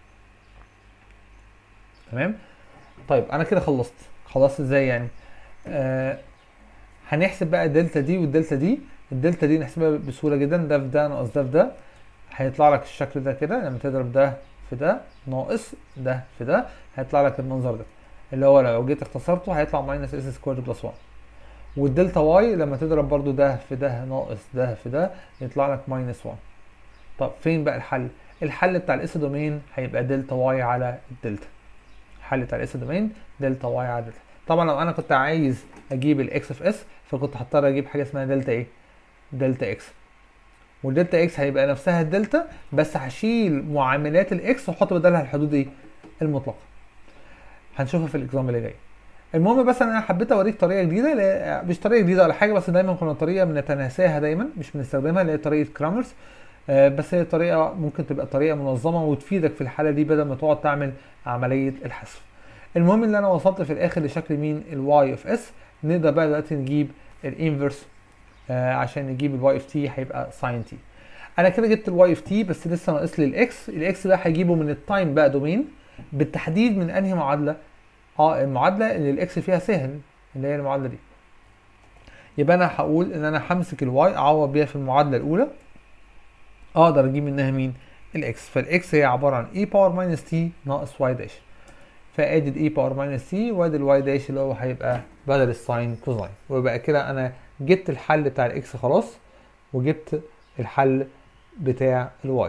تمام طيب انا كده خلصت خلصت ازاي يعني آه هنحسب بقى الدلتا دي والدلتا دي الدلتا دي نحسبها بسهوله جدا ده في ده ناقص ده في ده هيطلع لك الشكل ده كده لما تضرب ده في ده ناقص ده في ده هيطلع لك المنظر ده اللي هو لو جيت اختصرته هيطلع ماينس اس سكوير بلس 1 والدلتا واي لما تضرب برضو ده في ده ناقص ده في ده يطلع لك ماينس 1 طب فين بقى الحل الحل بتاع الاس دومين هيبقى دلتا واي على الدلتا الحل بتاع الاس دومين دلتا واي على دلتا طبعا لو انا كنت عايز اجيب الاكس اوف اس فكنت هضطر اجيب حاجه اسمها دلتا ايه دلتا اكس والدلتا اكس هيبقى نفسها الدلتا بس هشيل معاملات الاكس واحط بدلها الحدود ايه المطلقه هنشوفها في الاكزام اللي جاي المهم بس انا حبيت اوريك طريقه جديده مش طريقه جديده ولا حاجه بس دايما كنا طريقه بنتناساها دايما مش بنستخدمها اللي هي طريقه كرامرز آه بس هي طريقه ممكن تبقى طريقه منظمه وتفيدك في الحاله دي بدل ما تقعد تعمل عمليه الحذف المهم ان انا وصلت في الاخر لشكل مين الواي اوف اس نقدر بقى دلوقتي نجيب الانفرس آه عشان نجيب الواي اوف تي هيبقى ساين تي انا كده جبت الواي اوف تي بس لسه ناقص لي الاكس الاكس بقى هجيبه من التايم بقى دومين بالتحديد من انهي معادله اه المعادله اللي الاكس فيها سهل اللي هي المعادله دي يبقى انا هقول ان انا همسك الواي اعوض بيها في المعادله الاولى اقدر اجيب منها مين الاكس فالاكس هي عباره عن اي باور ماينس تي ناقص واي داش فادي الاي باور ماينس تي وادي الواي داش اللي هو هيبقى بدل الساين كوزاين ويبقى كده انا جبت الحل بتاع الاكس خلاص وجبت الحل بتاع الواي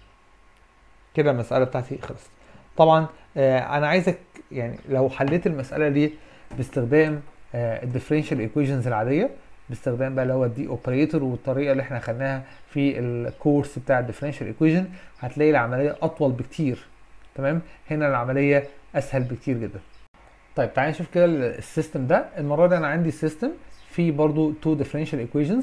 كده المساله بتاعتي خلصت طبعا آه انا عايزك يعني لو حليت المساله دي باستخدام آه الديفرنشال ايكويشنز العاديه باستخدام بقى اللي هو الدي اوبريتور والطريقه اللي احنا خدناها في الكورس بتاع الديفرنشال ايكويشن هتلاقي العمليه اطول بكتير تمام هنا العمليه اسهل بكتير جدا طيب تعالى نشوف كده السيستم ده المره دي انا عندي سيستم فيه برضو تو ديفرنشال ايكويشنز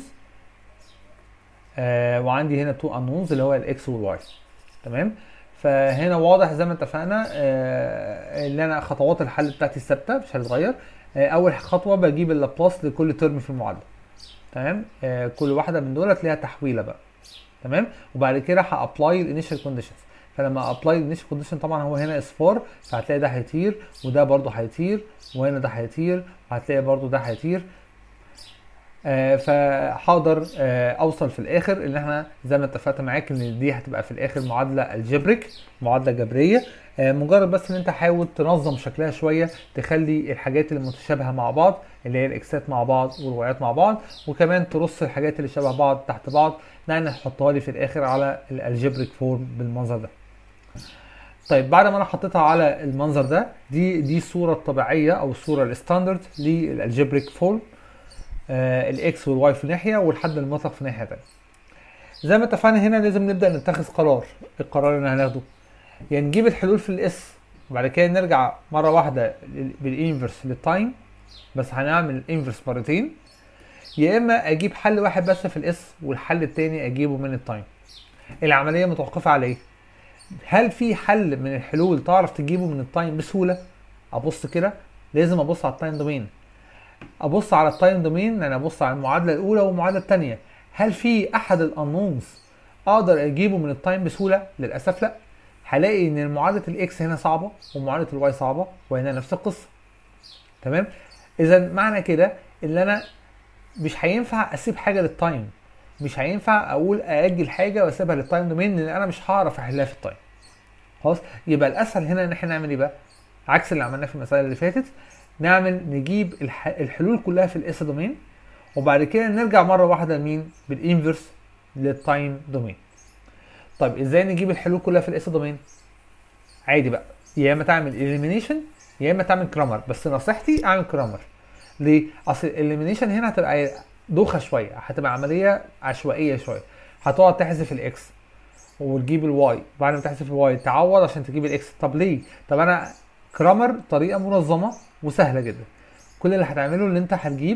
آه وعندي هنا تو انونز اللي هو الاكس والواي تمام فهنا واضح زي ما اتفقنا آه ان انا خطوات الحل بتاعتي ثابته مش هتتغير آه اول خطوه بجيب اللابلاس لكل ترم في المعادله تمام آه كل واحده من دولت ليها تحويله بقى تمام وبعد كده هابلاي الانيشال كونديشنز فلما ابلاي الانيشال كونديشن طبعا هو هنا اصفار فهتلاقي ده هيطير وده برده هيطير وهنا ده هيطير وهتلاقي برده ده هيطير آه فهقدر آه اوصل في الاخر ان احنا زي ما اتفقت معاك ان دي هتبقى في الاخر معادله الجبريك معادله جبريه آه مجرد بس ان انت حاول تنظم شكلها شويه تخلي الحاجات اللي متشابهه مع بعض اللي هي الاكسات مع بعض والوايات مع بعض وكمان ترص الحاجات اللي شبه بعض تحت بعض لان نحطها لي في الاخر على الالجبريك فورم بالمنظر ده طيب بعد ما انا حطيتها على المنظر ده دي دي الصوره الطبيعيه او الصوره الستاندرد للالجبريك فورم آه الاكس والواي في ناحيه والحد المطلق في ناحيه تانية زي ما اتفقنا هنا لازم نبدا نتخذ قرار القرار اللي هناخده يا يعني نجيب الحلول في الاس وبعد كده نرجع مره واحده بالانفرس للتايم بس هنعمل الانفرس مرتين يا اما اجيب حل واحد بس في الاس والحل التاني اجيبه من التايم العمليه متوقفه على ايه هل في حل من الحلول تعرف تجيبه من التايم بسهوله ابص كده لازم ابص على التايم دومين ابص على التايم دومين انا ابص على المعادله الاولى والمعادله الثانيه هل في احد الانونز اقدر اجيبه من التايم بسهوله للاسف لا هلاقي ان معادله الاكس هنا صعبه ومعادله الواي صعبه وهنا نفس القصه تمام اذا معنى كده ان انا مش هينفع اسيب حاجه للتايم مش هينفع اقول ااجل حاجه واسيبها للتايم دومين لان انا مش هعرف احلها في التايم خلاص يبقى الاسهل هنا ان احنا نعمل ايه بقى عكس اللي عملناه في المساله اللي فاتت نعمل نجيب الح... الحلول كلها في الاس دومين وبعد كده نرجع مره واحده لمين بالانفرس للتايم دومين طيب ازاي نجيب الحلول كلها في الاس دومين عادي بقى يا اما تعمل اليمينيشن يا اما تعمل كرامر بس نصيحتي اعمل كرامر ليه اصل الاليمينيشن هنا هتبقى دوخه شويه هتبقى عمليه عشوائيه شويه هتقعد تحذف الاكس وتجيب الواي بعد ما تحذف الواي تعوض عشان تجيب الاكس طب ليه طب انا كرامر طريقه منظمه وسهله جدا كل اللي هتعمله ان انت هتجيب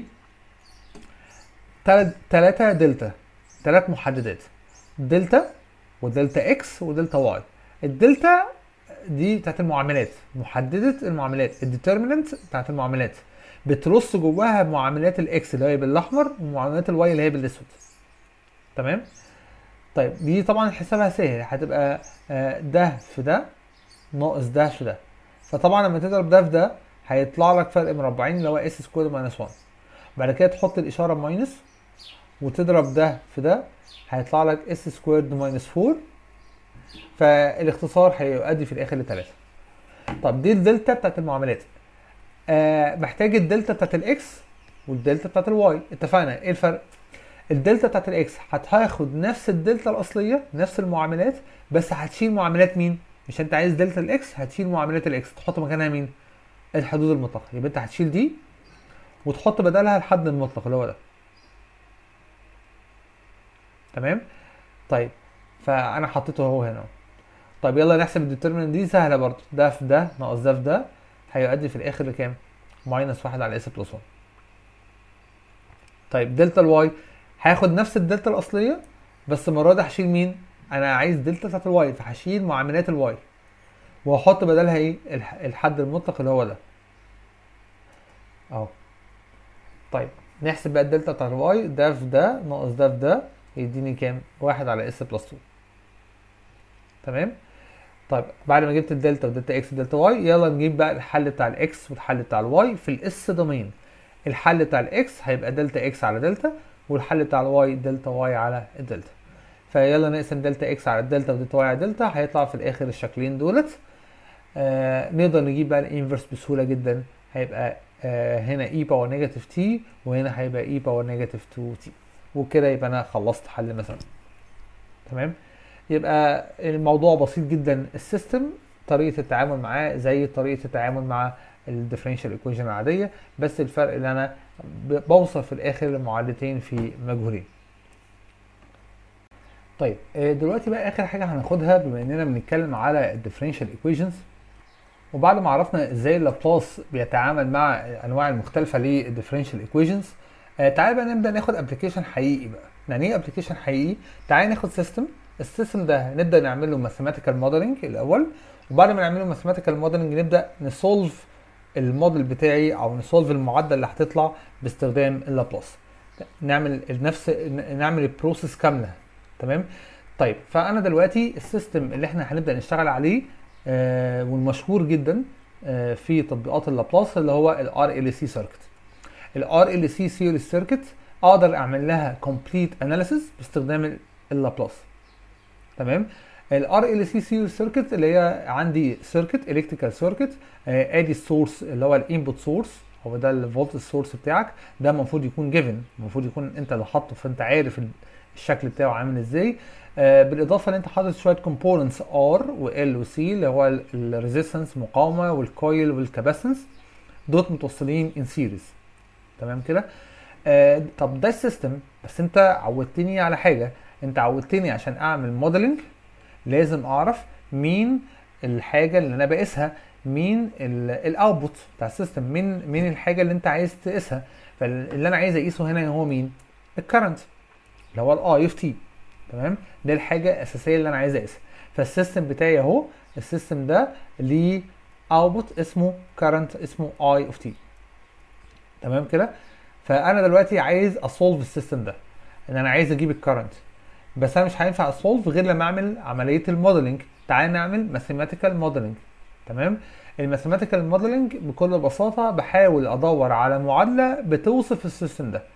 ثلاثة دلتا ثلاث محددات دلتا ودلتا اكس ودلتا واي الدلتا دي بتاعت المعاملات محددة المعاملات الديترميننت بتاعت المعاملات بترص جواها معاملات الاكس اللي هي بالاحمر ومعاملات الواي اللي هي بالاسود تمام طيب دي طبعا حسابها سهل هتبقى ده في ده ناقص ده في ده فطبعا لما تضرب ده في ده هيطلع لك فرق مربعين اللي هو اس سكوير ماينس 1 بعد كده تحط الاشاره ماينس وتضرب ده في ده هيطلع لك اس سكويرد ماينس 4 فالاختصار هيؤدي في الاخر لثلاثة طب دي الدلتا بتاعت المعاملات آه محتاج الدلتا بتاعت الاكس والدلتا بتاعت الواي اتفقنا ايه الفرق الدلتا بتاعت الاكس هتاخد نفس الدلتا الاصليه نفس المعاملات بس هتشيل معاملات مين مش انت عايز دلتا الاكس هتشيل معاملات الاكس تحط مكانها مين الحدود المطلقه يبقى انت هتشيل دي وتحط بدلها الحد المطلق اللي هو ده تمام طيب فانا حطيته اهو هنا طيب يلا نحسب الديترميننت دي سهله برضو ده في ده ناقص ده في ده هيؤدي في الاخر لكام ماينس واحد على اس بلس 1 طيب دلتا الواي هاخد نفس الدلتا الاصليه بس المره دي هشيل مين انا عايز دلتا بتاعت الواي فهشيل معاملات الواي وهحط بدلها ايه الحد المطلق اللي هو ده اهو طيب نحسب بقى الدلتا بتاعت الواي ده في ده ناقص ده في ده يديني كام واحد على اس بلس 2 تمام طيب بعد ما جبت الدلتا ودلتا اكس ودلتا واي يلا نجيب بقى الحل بتاع الاكس والحل بتاع الواي في الاس دومين الحل بتاع الاكس هيبقى دلتا اكس على دلتا والحل بتاع الواي دلتا واي على الدلتا فيلا نقسم دلتا اكس على الدلتا ودلتا واي على دلتا هيطلع في الاخر الشكلين دولت آه نقدر نجيب بقى الانفرس بسهوله جدا هيبقى آه هنا اي باور نيجاتيف تي وهنا هيبقى اي باور نيجاتيف 2 تي وكده يبقى انا خلصت حل مثلا تمام يبقى الموضوع بسيط جدا السيستم طريقه التعامل معاه زي طريقه التعامل مع الديفرنشال ايكويشن العاديه بس الفرق اللي انا بوصل في الاخر لمعادلتين في مجهولين طيب دلوقتي بقى اخر حاجه هناخدها بما اننا بنتكلم على الديفرنشال ايكويشنز وبعد ما عرفنا ازاي لابلاس بيتعامل مع الانواع المختلفه للديفرنشال ايكويشنز تعالى بقى نبدا ناخد ابلكيشن حقيقي بقى يعني ايه ابلكيشن حقيقي تعالى ناخد سيستم السيستم ده نبدا نعمل له ماثيماتيكال موديلنج الاول وبعد ما نعمل له ماثيماتيكال موديلنج نبدا نسولف الموديل بتاعي او نسولف المعادله اللي هتطلع باستخدام اللابلاس نعمل نفس نعمل البروسيس كامله تمام طيب فانا دلوقتي السيستم اللي احنا هنبدا نشتغل عليه آه والمشهور جدا آه في تطبيقات اللابلاس اللي هو الار ال سي سيركت الار ال سي سيريز سيركت اقدر اعمل لها كومبليت اناليسيس باستخدام اللابلاس تمام الار ال سي سيريز سيركت اللي هي عندي سيركت الكتريكال سيركت ادي السورس اللي هو الانبوت سورس هو ده الفولت سورس بتاعك ده المفروض يكون جيفن المفروض يكون انت اللي حاطه فانت عارف الشكل بتاعه عامل ازاي آه بالاضافه ان انت حاطط شويه كومبوننتس ار وال وسي اللي هو الريزيستنس مقاومه والكويل والكاباسنس دوت متوصلين ان سيريز تمام كده آه طب ده السيستم بس انت عودتني على حاجه انت عودتني عشان اعمل موديلنج لازم اعرف مين الحاجه اللي انا بقيسها مين الاوتبوت بتاع السيستم مين مين الحاجه اللي انت عايز تقيسها فاللي انا عايز اقيسه هنا هو مين الكرنت اللي هو الاي اوف تي تمام ده الحاجه الاساسيه اللي انا عايز اقيسها فالسيستم بتاعي اهو السيستم ده ليه اوتبوت اسمه كرنت اسمه اي اوف تي تمام كده فانا دلوقتي عايز اسولف السيستم ده ان انا عايز اجيب الكرنت بس انا مش هينفع اسولف غير لما اعمل عمليه الموديلنج تعال نعمل ماثيماتيكال موديلنج تمام الماثيماتيكال موديلنج بكل بساطه بحاول ادور على معادله بتوصف السيستم ده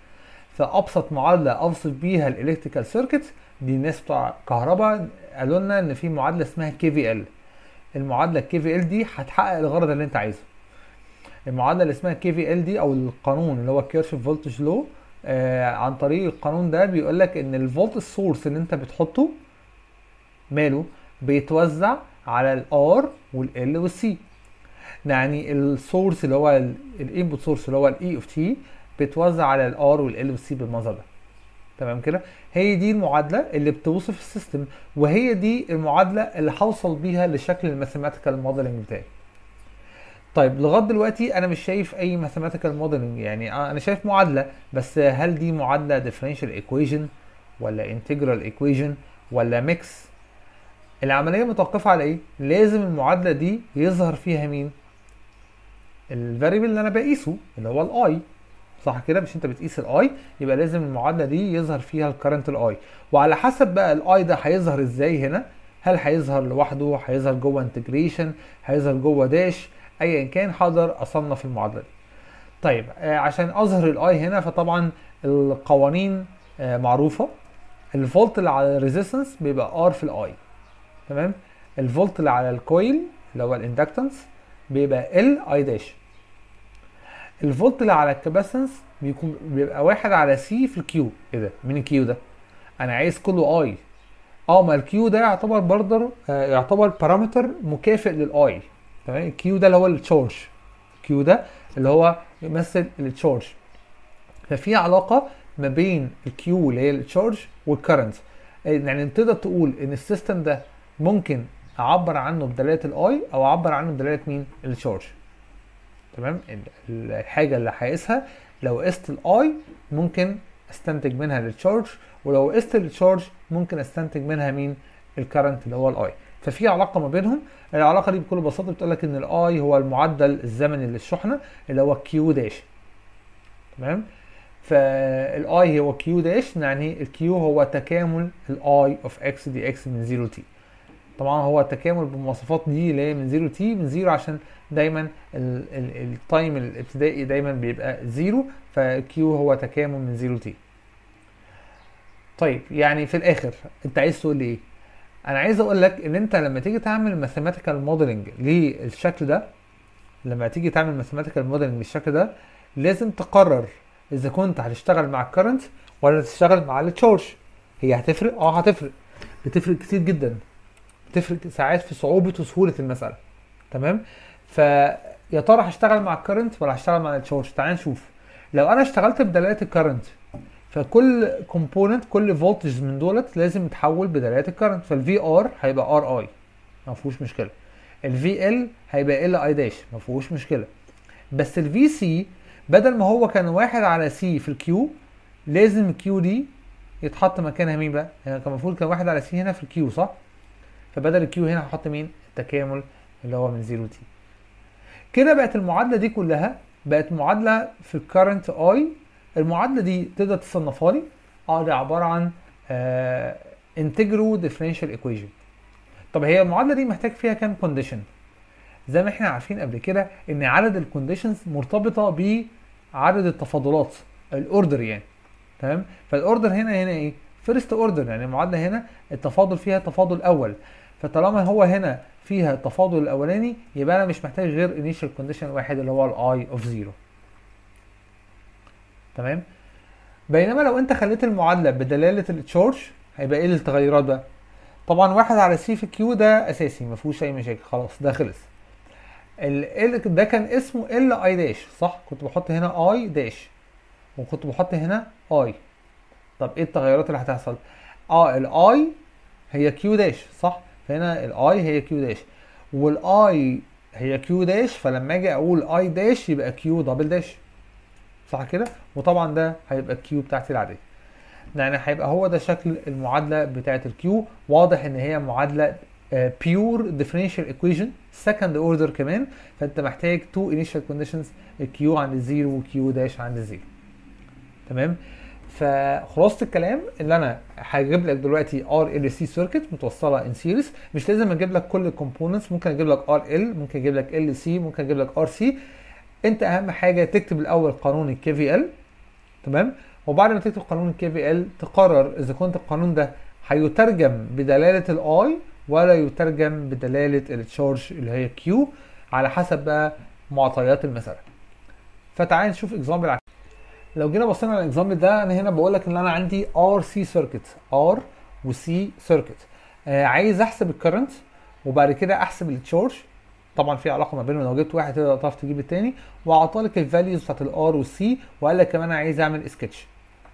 فابسط معادله اوصف بيها الالكتريكال سيركت دي الناس بتوع كهرباء قالوا لنا ان في معادله اسمها كي في ال المعادله كي في ال دي هتحقق الغرض اللي انت عايزه المعادله اللي اسمها كي في ال دي او القانون اللي هو كيرشوف فولتج لو آه عن طريق القانون ده بيقول لك ان الفولت سورس اللي انت بتحطه ماله بيتوزع على الار والال والسي يعني السورس اللي هو الانبوت سورس اللي هو الاي اوف تي بيتوزع على الار والال والسي بالمنظر ده تمام كده هي دي المعادله اللي بتوصف السيستم وهي دي المعادله اللي هوصل بيها لشكل الماثيماتيكال موديلنج بتاعي طيب لغايه دلوقتي انا مش شايف اي ماثيماتيكال موديلنج يعني انا شايف معادله بس هل دي معادله ديفرنشال ايكويشن ولا انتجرال ايكويشن ولا ميكس العمليه متوقفه على ايه لازم المعادله دي يظهر فيها مين الفاريبل اللي انا بقيسه اللي هو الاي صح كده مش انت بتقيس الاي يبقى لازم المعادله دي يظهر فيها الكرنت الاي وعلى حسب بقى الاي ده هيظهر ازاي هنا هل هيظهر لوحده هيظهر جوه انتجريشن هيظهر جوه داش ايا كان هقدر اصنف المعادله دي طيب آه عشان اظهر الاي هنا فطبعا القوانين آه معروفه الفولت اللي على الريزيستنس بيبقى ار في الاي تمام الفولت اللي على الكويل اللي هو الاندكتنس بيبقى ال اي داش الفولت اللي على الكاباسنس بيكون بيبقى واحد على سي في الكيو ايه ده مين الكيو ده انا عايز كله اي اه ما الكيو ده يعتبر برضه آه يعتبر بارامتر مكافئ للاي تمام الكيو ده اللي هو التشارج الكيو ده اللي هو يمثل التشارج ففي علاقه ما بين الكيو اللي هي التشارج والكرنت يعني تقدر تقول ان السيستم ده ممكن اعبر عنه بدلاله الاي او اعبر عنه بدلاله مين التشارج تمام الحاجه اللي هقيسها لو قست الاي ممكن استنتج منها التشارج ولو قست التشارج ممكن استنتج منها مين الكرنت اللي هو الاي ففي علاقه ما بينهم العلاقه دي بكل بساطه بتقول لك ان الاي هو المعدل الزمني للشحنه اللي هو كيو داش تمام فالاي هو كيو داش يعني الكيو هو تكامل الاي اوف اكس دي اكس من 0 تي طبعا هو تكامل بالمواصفات دي اللي هي من 0 تي من 0 عشان دايما التايم الابتدائي دايما بيبقى 0 فكيو هو تكامل من 0 تي طيب يعني في الاخر انت عايز تقول لي ايه انا عايز اقول لك ان انت لما تيجي تعمل ماثيماتيكال موديلنج للشكل ده لما تيجي تعمل ماثيماتيكال موديلنج للشكل ده لازم تقرر اذا كنت هتشتغل مع الكرنت ولا تشتغل مع التشارج هي هتفرق اه هتفرق بتفرق كتير جدا بتفرق ساعات في صعوبه وسهوله المساله تمام فيا ترى هشتغل مع الكرنت ولا هشتغل مع التشارج تعال نشوف لو انا اشتغلت بدلاله الكرنت فكل كومبوننت كل فولتج من دولت لازم يتحول بدلاله الكرنت فالفي ار هيبقى ار اي ما فيهوش مشكله الفي ال هيبقى ال اي داش ما فيهوش مشكله بس الفي سي بدل ما هو كان واحد على سي في الكيو لازم الكيو دي يتحط مكانها مين بقى؟ يعني كان المفروض كان واحد على سي هنا في الكيو صح؟ فبدل الكيو هنا هحط مين؟ التكامل اللي هو من 0 تي. كده بقت المعادله دي كلها بقت معادله في الكرنت اي المعادله دي تقدر تصنفها لي اه دي عباره عن انتجرو ديفرنشال ايكويشن. طب هي المعادله دي محتاج فيها كام كونديشن؟ زي ما احنا عارفين قبل كده ان عدد الكونديشنز مرتبطه بعدد التفاضلات الاوردر يعني تمام فالاوردر هنا هنا ايه فيرست اوردر يعني المعادله هنا التفاضل فيها تفاضل اول فطالما هو هنا فيها التفاضل الاولاني يبقى انا مش محتاج غير انيشال كونديشن واحد اللي هو الاي اوف زيرو تمام بينما لو انت خليت المعادله بدلاله التشارج هيبقى ايه التغيرات بقى طبعا واحد على سي في كيو ده اساسي ما فيهوش اي مشاكل خلاص ده خلص ال ده كان اسمه ال اي داش صح كنت بحط هنا اي داش وكنت بحط هنا اي طب ايه التغيرات اللي هتحصل اه الاي هي كيو داش صح فهنا الاي هي كيو داش والاي هي كيو داش فلما اجي اقول اي داش يبقى كيو دبل داش صح كده وطبعا ده هيبقى الكيو بتاعتي العاديه يعني هيبقى هو ده شكل المعادله بتاعه الكيو واضح ان هي معادله بيور ديفرنشال ايكويشن سكند اوردر كمان فانت محتاج تو انيشال كونديشنز الكيو عند الزيرو وكيو داش عند الزيرو تمام فخلاصه الكلام اللي انا هجيب لك دلوقتي ار ال سي سيركت متوصله ان سيريز مش لازم اجيب لك كل الكومبوننتس ممكن اجيب لك ار ال ممكن اجيب لك ال سي ممكن اجيب لك ار سي انت اهم حاجه تكتب الاول قانون الكي في ال تمام وبعد ما تكتب قانون الكي في ال تقرر اذا كنت القانون ده هيترجم بدلاله الاي ولا يترجم بدلاله التشارج اللي هي كيو على حسب بقى معطيات المساله فتعال نشوف اكزامبل لو جينا بصينا على الاكزامبل ده انا هنا بقول لك ان انا عندي ار سي سيركت ار وسي سيركت آه عايز احسب الكرنت وبعد كده احسب التشارج طبعا في علاقه ما بينهم لو جبت واحد تقدر تعرف تجيب التاني وعطالك الفاليوز بتاعت الار والسي وقال لك كمان انا عايز اعمل سكتش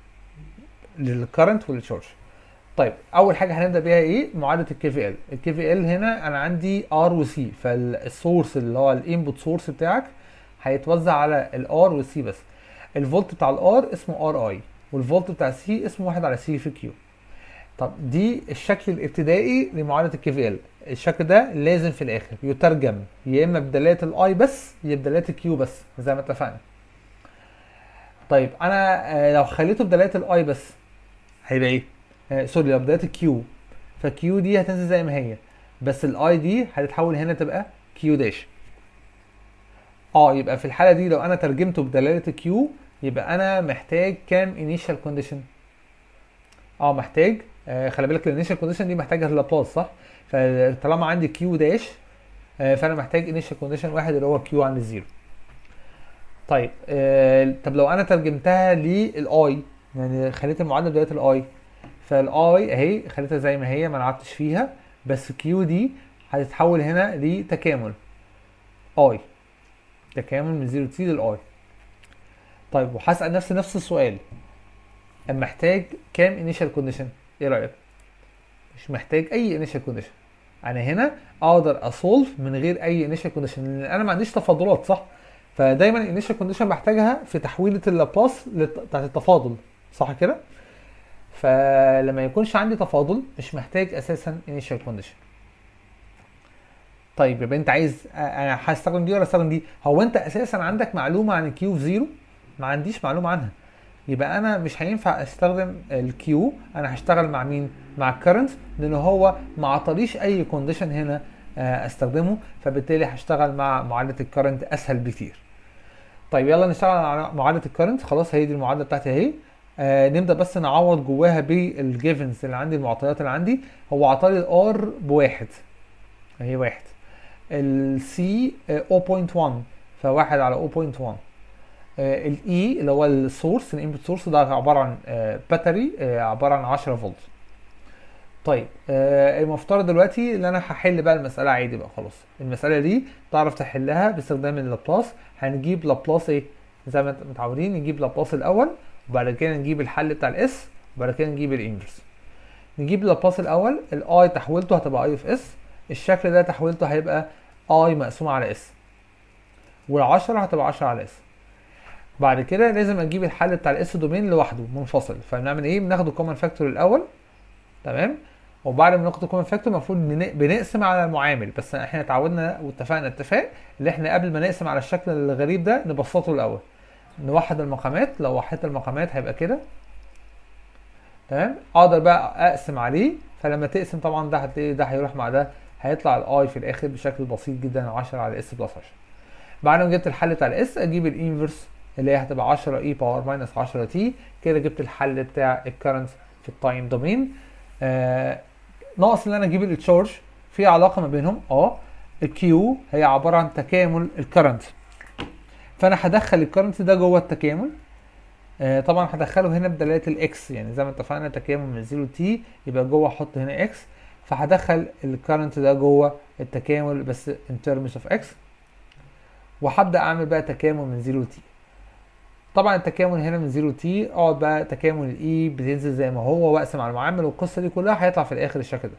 للكرنت والتشارج طيب اول حاجه هنبدا بيها ايه معادله الكي في ال الكي في ال هنا انا عندي ار وسي فالسورس اللي هو الانبوت سورس بتاعك هيتوزع على الار والسي بس الفولت بتاع الار اسمه ار اي والفولت بتاع السي اسمه واحد على سي في كيو طب دي الشكل الابتدائي لمعادله الكي في ال الشكل ده لازم في الاخر يترجم يا اما بدلاله الاي بس يا بدلاله الكيو بس زي ما اتفقنا طيب انا لو خليته بدلاله الاي بس هيبقى ايه آه سوري لو بدلاله الكيو فكيو دي هتنزل زي ما هي بس الاي دي هتتحول هنا تبقى كيو داش اه يبقى في الحاله دي لو انا ترجمته بدلاله كيو يبقى انا محتاج كام انيشال كونديشن اه محتاج آه خلي بالك الانيشال كونديشن دي محتاجه لابلاس صح فطالما عندي كيو داش آه فانا محتاج انيشال كونديشن واحد اللي هو كيو عند الزيرو طيب آه طب لو انا ترجمتها للاي يعني خليت المعادله بدايه الاي فالاي اهي خليتها زي ما هي ما لعبتش فيها بس كيو دي هتتحول هنا لتكامل اي تكامل من 0 تي للاي طيب وهسال نفسي نفس السؤال محتاج كام انيشال كونديشن ايه رايك مش محتاج اي انيشال كونديشن انا هنا اقدر اسولف من غير اي انيشال كونديشن لان انا ما عنديش تفاضلات صح فدايما الانيشال كونديشن بحتاجها في تحويله اللابلاس بتاعت التفاضل صح كده فلما يكونش عندي تفاضل مش محتاج اساسا انيشال كونديشن طيب يبقى انت عايز انا هستخدم دي ولا استخدم دي هو انت اساسا عندك معلومه عن الكيو في زيرو ما عنديش معلومه عنها يبقى انا مش هينفع استخدم الكيو انا هشتغل مع مين مع الكرنت لان هو ما عطاليش اي كونديشن هنا استخدمه فبالتالي هشتغل مع معادله الكرنت اسهل بكتير طيب يلا نشتغل على معادله الكرنت خلاص هي دي المعادله بتاعتي اهي آه نبدا بس نعوض جواها بالجيفنز اللي عندي المعطيات اللي عندي هو عطالي الار بواحد اهي واحد السي 0.1 فواحد على 0.1 الاي اللي هو السورس الانبوت سورس ده عباره عن باتري عباره عن 10 فولت طيب المفترض دلوقتي ان انا هحل بقى المساله عادي بقى خلاص المساله دي تعرف تحلها باستخدام اللابلاس هنجيب لابلاس ايه زي ما متعودين نجيب لابلاس الاول وبعد كده نجيب الحل بتاع الاس وبعد كده نجيب الانفرس نجيب لابلاس الاول الاي تحويلته هتبقى اي اوف اس الشكل ده تحويلته هيبقى اي مقسوم على اس وال10 هتبقى 10 على اس بعد كده لازم اجيب الحل بتاع الاس دومين لوحده منفصل فبنعمل ايه بناخد الكومن فاكتور الاول تمام وبعد ما ناخد الكومن فاكتور المفروض بنقسم على المعامل بس احنا اتعودنا واتفقنا اتفاق اللي احنا قبل ما نقسم على الشكل الغريب ده نبسطه الاول نوحد المقامات لو وحدت المقامات هيبقى كده تمام اقدر بقى اقسم عليه فلما تقسم طبعا ده هتلاقي ده هيروح مع ده هيطلع الاي في الاخر بشكل بسيط جدا 10 على اس بلس 10 بعد ما جبت الحل بتاع الاس اجيب الانفرس اللي هي هتبقى 10 اي باور ماينس 10 تي كده جبت الحل بتاع الكرنت في التايم دومين آه ناقص ان انا اجيب التشارج في علاقه ما بينهم اه الكيو هي عباره عن تكامل الكرنت فانا هدخل الكرنت ده جوه التكامل آه طبعا هدخله هنا بدلاله الاكس يعني زي ما اتفقنا تكامل من 0 تي يبقى جوه احط هنا اكس فهدخل الكرنت ده جوه التكامل بس in terms of x وهبدا اعمل بقى تكامل من 0 تي طبعا التكامل هنا من 0 تي اقعد بقى تكامل الاي بتنزل زي ما هو واقسم على المعامل والقصه دي كلها هيطلع في الاخر الشكل ده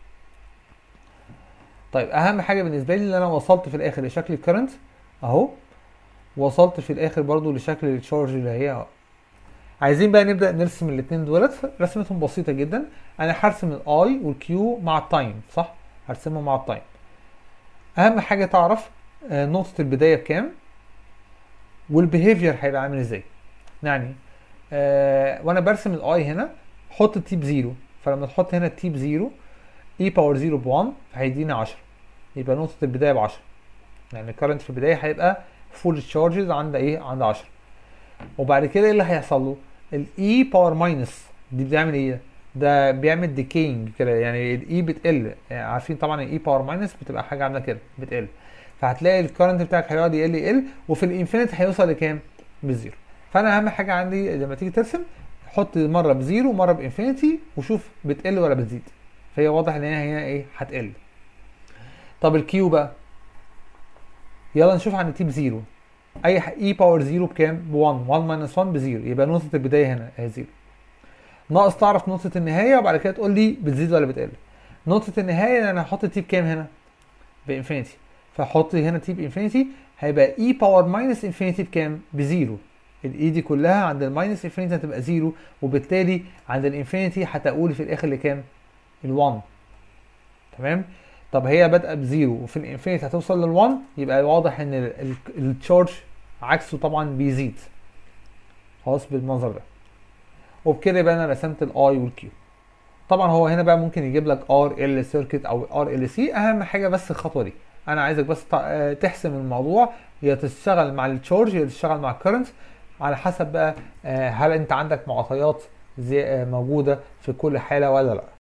طيب اهم حاجه بالنسبه لي ان انا وصلت في الاخر لشكل الكرنت اهو وصلت في الاخر برضو لشكل التشارج اللي هي عايزين بقى نبدا نرسم الاثنين دولت رسمتهم بسيطه جدا انا هرسم الاي والكيو مع التايم صح هرسمهم مع التايم اهم حاجه تعرف نقطه البدايه بكام والبيهيفير هيبقى عامل ازاي يعني آه وانا برسم الاي هنا حط التي بزيرو فلما تحط هنا التي بزيرو اي باور زيرو ب 1 هيديني 10 يبقى نقطه البدايه ب 10 يعني الكرنت في البدايه هيبقى فول تشارجز عند ايه عند 10 وبعد كده ايه اللي هيحصل له الاي باور ماينس دي بتعمل ايه ده بيعمل ديكينج كده يعني الاي بتقل يعني عارفين طبعا الاي باور ماينس بتبقى حاجه عامله كده بتقل فهتلاقي الكرنت بتاعك هيقعد يقل يقل وفي الانفينيت هيوصل لكام بزيرو فانا اهم حاجه عندي لما تيجي ترسم حط مره بزيرو ومره بانفينيتي وشوف بتقل ولا بتزيد فهي واضح ان هي هنا ايه هتقل طب الكيو بقى يلا نشوف عن تي بزيرو اي اي باور زيرو بكام ب 1 1 ماينس 1 بزيرو يبقى نقطه البدايه هنا هي زيرو ناقص تعرف نقطه النهايه وبعد كده تقول لي بتزيد ولا بتقل نقطه النهايه انا هحط تي بكام هنا بانفينيتي فاحط هنا تي بانفينيتي هيبقى اي باور ماينس انفينيتي بكام بزيرو الاي دي كلها عند الماينس انفينيتي هتبقى زيرو وبالتالي عند الانفينيتي هتقول في الاخر لكام ال1 تمام طب هي بادئه بزيرو وفي الانفينيتي هتوصل لل1 يبقى واضح ان التشارج عكسه طبعا بيزيد خلاص بالمنظر ده وبكده يبقى انا رسمت الاي والكيو طبعا هو هنا بقى ممكن يجيب لك ار ال سيركت او ار ال سي اهم حاجه بس الخطوه دي انا عايزك بس تحسم الموضوع يا تشتغل مع التشارج يا تشتغل مع الكرنت على حسب بقى هل انت عندك معطيات زي موجوده في كل حاله ولا لا